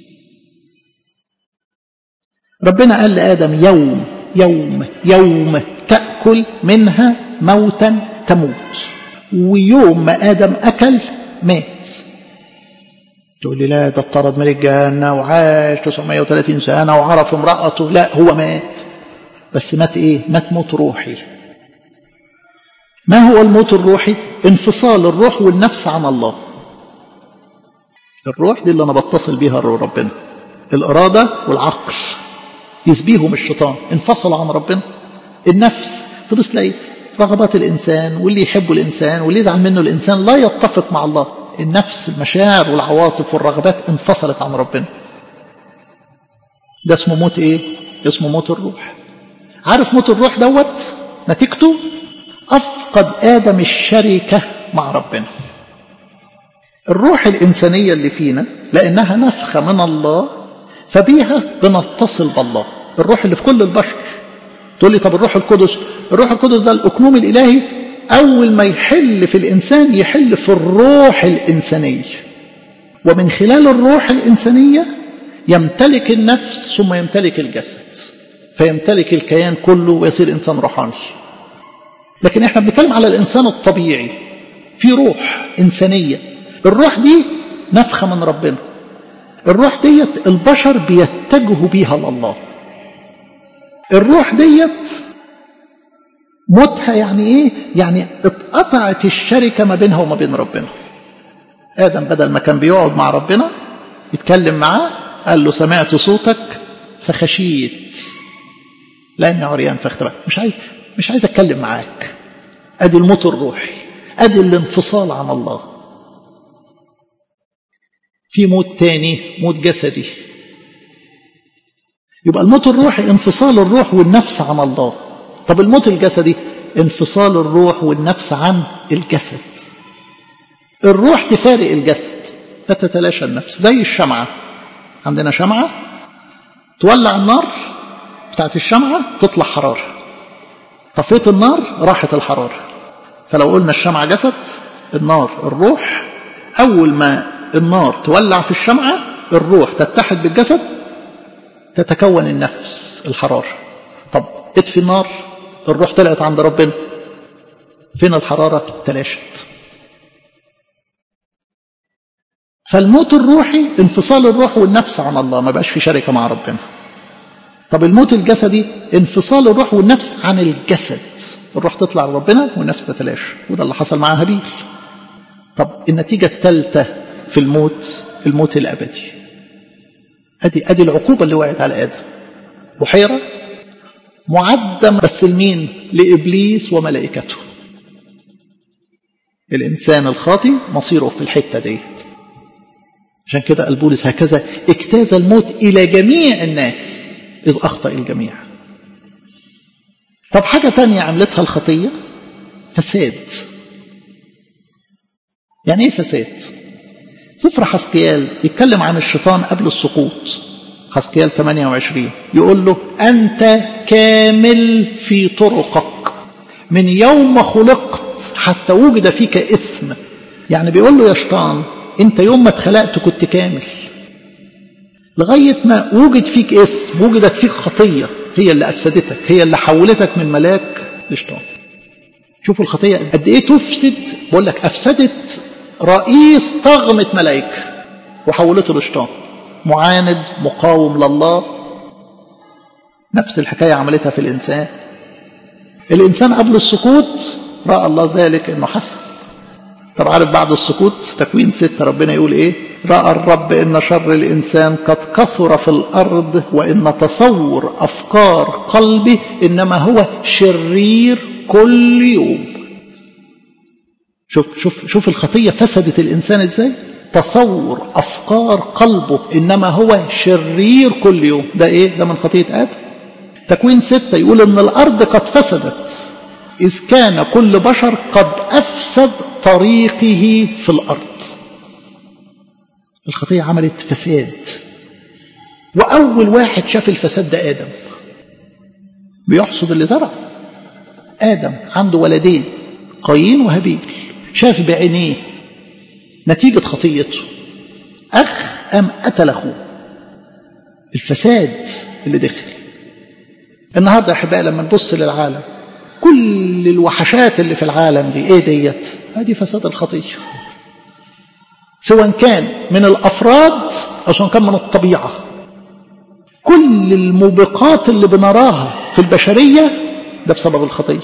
ربنا قال لآدم يوم يوم يوم تأكل منها موتا تموت ويوم ما آدم أكل مات تقول لي لا ده اطرد من الجنة وعاش 930 سنة وعرف امرأته لا هو مات بس مات ايه مات موت روحي ما هو الموت الروحي انفصال الروح والنفس عن الله الروح دي اللي انا بتصل بيها ربنا الإرادة والعقل يسبيهم الشيطان انفصل عن ربنا النفس تبص تلاقي رغبات الإنسان واللي يحبه الإنسان واللي يزعل منه الإنسان لا يتفق مع الله النفس المشاعر والعواطف والرغبات انفصلت عن ربنا ده اسمه موت ايه اسمه موت الروح عارف موت الروح دوت نتيجته أفقد آدم الشركة مع ربنا الروح الإنسانية اللي فينا لأنها نفخة من الله فبيها بنتصل بالله الروح اللي في كل البشر تقول لي طب الروح القدس الروح القدس ده الأكنوم الإلهي أول ما يحل في الإنسان يحل في الروح الإنسانية ومن خلال الروح الإنسانية يمتلك النفس ثم يمتلك الجسد فيمتلك الكيان كله ويصير إنسان روحاني لكن احنا بنتكلم على الإنسان الطبيعي في روح إنسانية الروح دي نفخة من ربنا الروح ديت البشر بيتجهوا بيها لله الروح ديت موتها يعني ايه يعني اتقطعت الشركة ما بينها وما بين ربنا آدم بدل ما كان بيقعد مع ربنا يتكلم معاه قال له سمعت صوتك فخشيت لأني عريان فاختبأت مش عايز مش عايز اتكلم معاك ادي الموت الروحي ادي الانفصال عن الله في موت تاني موت جسدي يبقى الموت الروحي انفصال الروح والنفس عن الله طب الموت الجسدي انفصال الروح والنفس عن الجسد الروح تفارق الجسد فتتلاشى النفس زي الشمعة عندنا شمعة تولع النار بتاعت الشمعة تطلع حرارة طفيت النار راحت الحرارة فلو قلنا الشمعة جسد النار الروح أول ما النار تولع في الشمعة الروح تتحد بالجسد تتكون النفس الحرارة طب اطفي النار الروح طلعت عند ربنا فين الحرارة تلاشت فالموت الروحي انفصال الروح والنفس عن الله ما بقاش في شركة مع ربنا طب الموت الجسدي انفصال الروح والنفس عن الجسد الروح تطلع لربنا والنفس تتلاشى وده اللي حصل مع هابيل طب النتيجة الثالثة في الموت الموت الأبدي أدي أدي العقوبة اللي وقعت على آدم بحيرة معدة بس لمين؟ لإبليس وملائكته الإنسان الخاطي مصيره في الحتة ديت عشان كده قال بولس هكذا اجتاز الموت إلى جميع الناس إذ أخطأ الجميع طب حاجة تانية عملتها الخطية فساد يعني ايه فساد سفر حسقيال يتكلم عن الشيطان قبل السقوط حسقيال 28 يقول له أنت كامل في طرقك من يوم خلقت حتى وجد فيك إثم يعني بيقول له يا شيطان أنت يوم ما اتخلقت كنت كامل لغاية ما وجد فيك اسم وجدت فيك خطية هي اللي أفسدتك هي اللي حولتك من ملاك لشيطان شوفوا الخطية قد إيه تفسد بقول لك أفسدت رئيس طغمة ملائكة وحولته لشيطان معاند مقاوم لله نفس الحكاية عملتها في الإنسان الإنسان قبل السقوط رأى الله ذلك إنه حسن طب عارف بعد السقوط تكوين ستة ربنا يقول إيه رأى الرب إن شر الإنسان قد كثر في الأرض وإن تصور أفكار قلبه إنما هو شرير كل يوم شوف شوف شوف الخطية فسدت الإنسان إزاي تصور أفكار قلبه إنما هو شرير كل يوم ده إيه ده من خطية آدم تكوين ستة يقول إن الأرض قد فسدت إذ كان كل بشر قد أفسد طريقه في الأرض الخطية عملت فساد وأول واحد شاف الفساد ده آدم بيحصد اللي زرع آدم عنده ولدين قايين وهابيل شاف بعينيه نتيجة خطيته أخ أم قتل أخوه الفساد اللي دخل النهارده يا احبائي لما نبص للعالم كل الوحشات اللي في العالم دي ايه ديت ادي فساد الخطيه سواء كان من الافراد او سواء كان من الطبيعه كل الموبقات اللي بنراها في البشريه ده بسبب الخطيه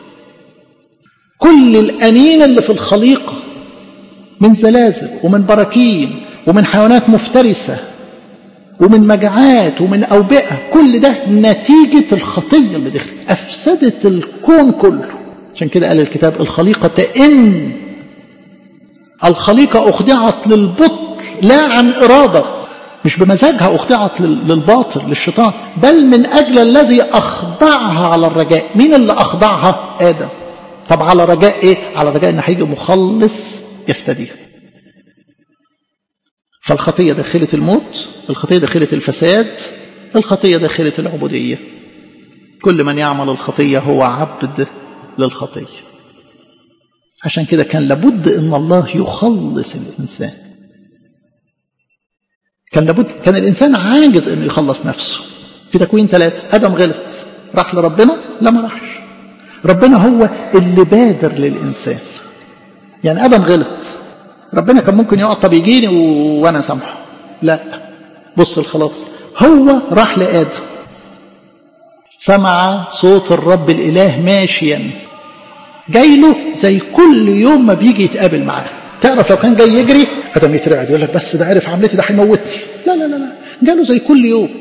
كل الانين اللي في الخليقه من زلازل ومن براكين ومن حيوانات مفترسه ومن مجاعات ومن أوبئة كل ده نتيجة الخطية اللي دخلت أفسدت الكون كله عشان كده قال الكتاب الخليقة تئن الخليقة أخضعت للبطل لا عن إرادة مش بمزاجها أخضعت للباطل للشيطان بل من أجل الذي أخضعها على الرجاء مين اللي أخضعها آدم طب على رجاء إيه على رجاء إن هيجي مخلص يفتديها فالخطية دخلت الموت الخطية دخلت الفساد الخطية دخلت العبودية كل من يعمل الخطية هو عبد للخطية عشان كده كان لابد ان الله يخلص الانسان كان لابد كان الانسان عاجز انه يخلص نفسه في تكوين ثلاثة ادم غلط راح لربنا لا ما راحش ربنا هو اللي بادر للانسان يعني ادم غلط ربنا كان ممكن يقعد طب يجيني وانا سامحه لا بص الخلاص هو راح لادم سمع صوت الرب الاله ماشيا جاي له زي كل يوم ما بيجي يتقابل معاه تعرف لو كان جاي يجري ادم يترعد يقول لك بس ده عرف عملتي ده هيموتني لا لا لا لا جاله زي كل يوم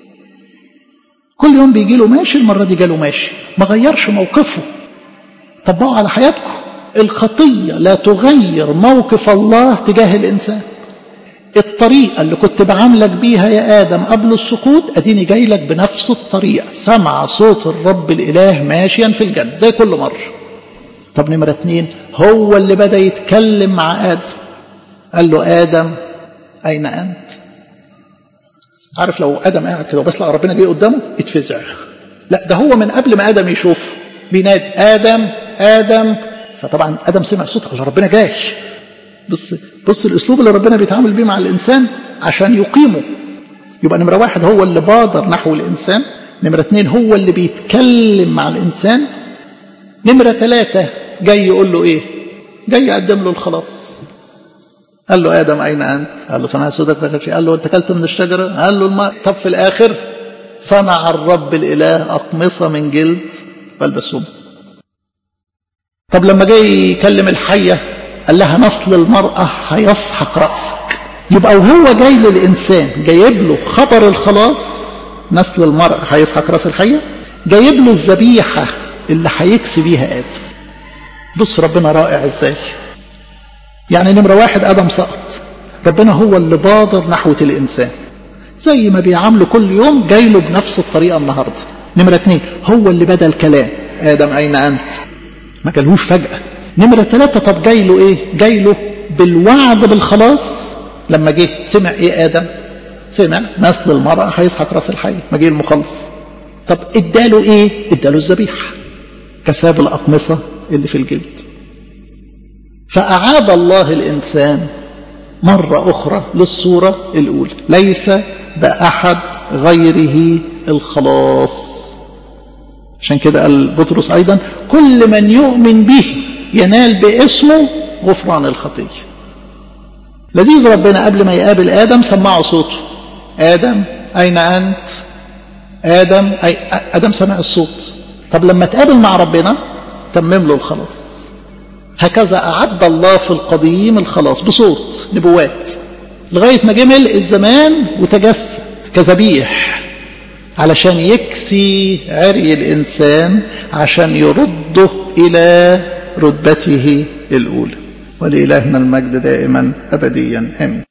كل يوم بيجي له ماشي المره دي جاله ماشي ما غيرش موقفه طبقوا على حياتكم الخطية لا تغير موقف الله تجاه الإنسان الطريقة اللي كنت بعاملك بيها يا آدم قبل السقوط أديني جاي لك بنفس الطريقة سمع صوت الرب الإله ماشيا في الجنة زي كل مرة طب نمرة اتنين هو اللي بدأ يتكلم مع آدم قال له آدم أين أنت عارف لو آدم قاعد كده وبس لقى ربنا جه قدامه يتفزع لا ده هو من قبل ما آدم يشوف بينادي آدم آدم فطبعا آدم سمع صوت ربنا جاي بص بص الاسلوب اللي ربنا بيتعامل بيه مع الانسان عشان يقيمه يبقى نمره واحد هو اللي بادر نحو الانسان نمره اثنين هو اللي بيتكلم مع الانسان نمره ثلاثه جاي يقول له ايه جاي يقدم له الخلاص قال له ادم اين انت قال له سمعت صوتك فخشي قال له انت اكلت من الشجره قال له الماء طب في الاخر صنع الرب الاله اقمصه من جلد فالبسهم طب لما جاي يكلم الحيه قال لها نصل المرأة هيسحق رأسك يبقى وهو جاي للإنسان جايب له خبر الخلاص نسل المرأة هيسحق رأس الحية جايب له الذبيحة اللي هيكسي بيها آدم بص ربنا رائع ازاي يعني نمرة واحد آدم سقط ربنا هو اللي بادر نحوة الإنسان زي ما بيعامله كل يوم جاي له بنفس الطريقة النهاردة نمرة اتنين هو اللي بدأ الكلام آدم أين أنت ما جالهوش فجأة نمرة ثلاثة طب جاي له ايه جاي له بالوعد بالخلاص لما جه سمع ايه ادم سمع نسل المرأة هيسحق راس الحي ما جه المخلص طب اداله ايه اداله الذبيحة كساب الأقمصة اللي في الجلد فأعاد الله الإنسان مرة أخرى للصورة الأولى ليس بأحد غيره الخلاص عشان كده قال بطرس أيضا كل من يؤمن به ينال باسمه غفران الخطية لذيذ ربنا قبل ما يقابل آدم سمعه صوته آدم أين أنت آدم أي آدم سمع الصوت طب لما تقابل مع ربنا تمم له الخلاص هكذا أعد الله في القديم الخلاص بصوت نبوات لغاية ما جه ملء الزمان وتجسد كذبيح علشان يكسي عري الإنسان عشان يرده إلى رتبته الأولى ولإلهنا المجد دائما أبديا آمين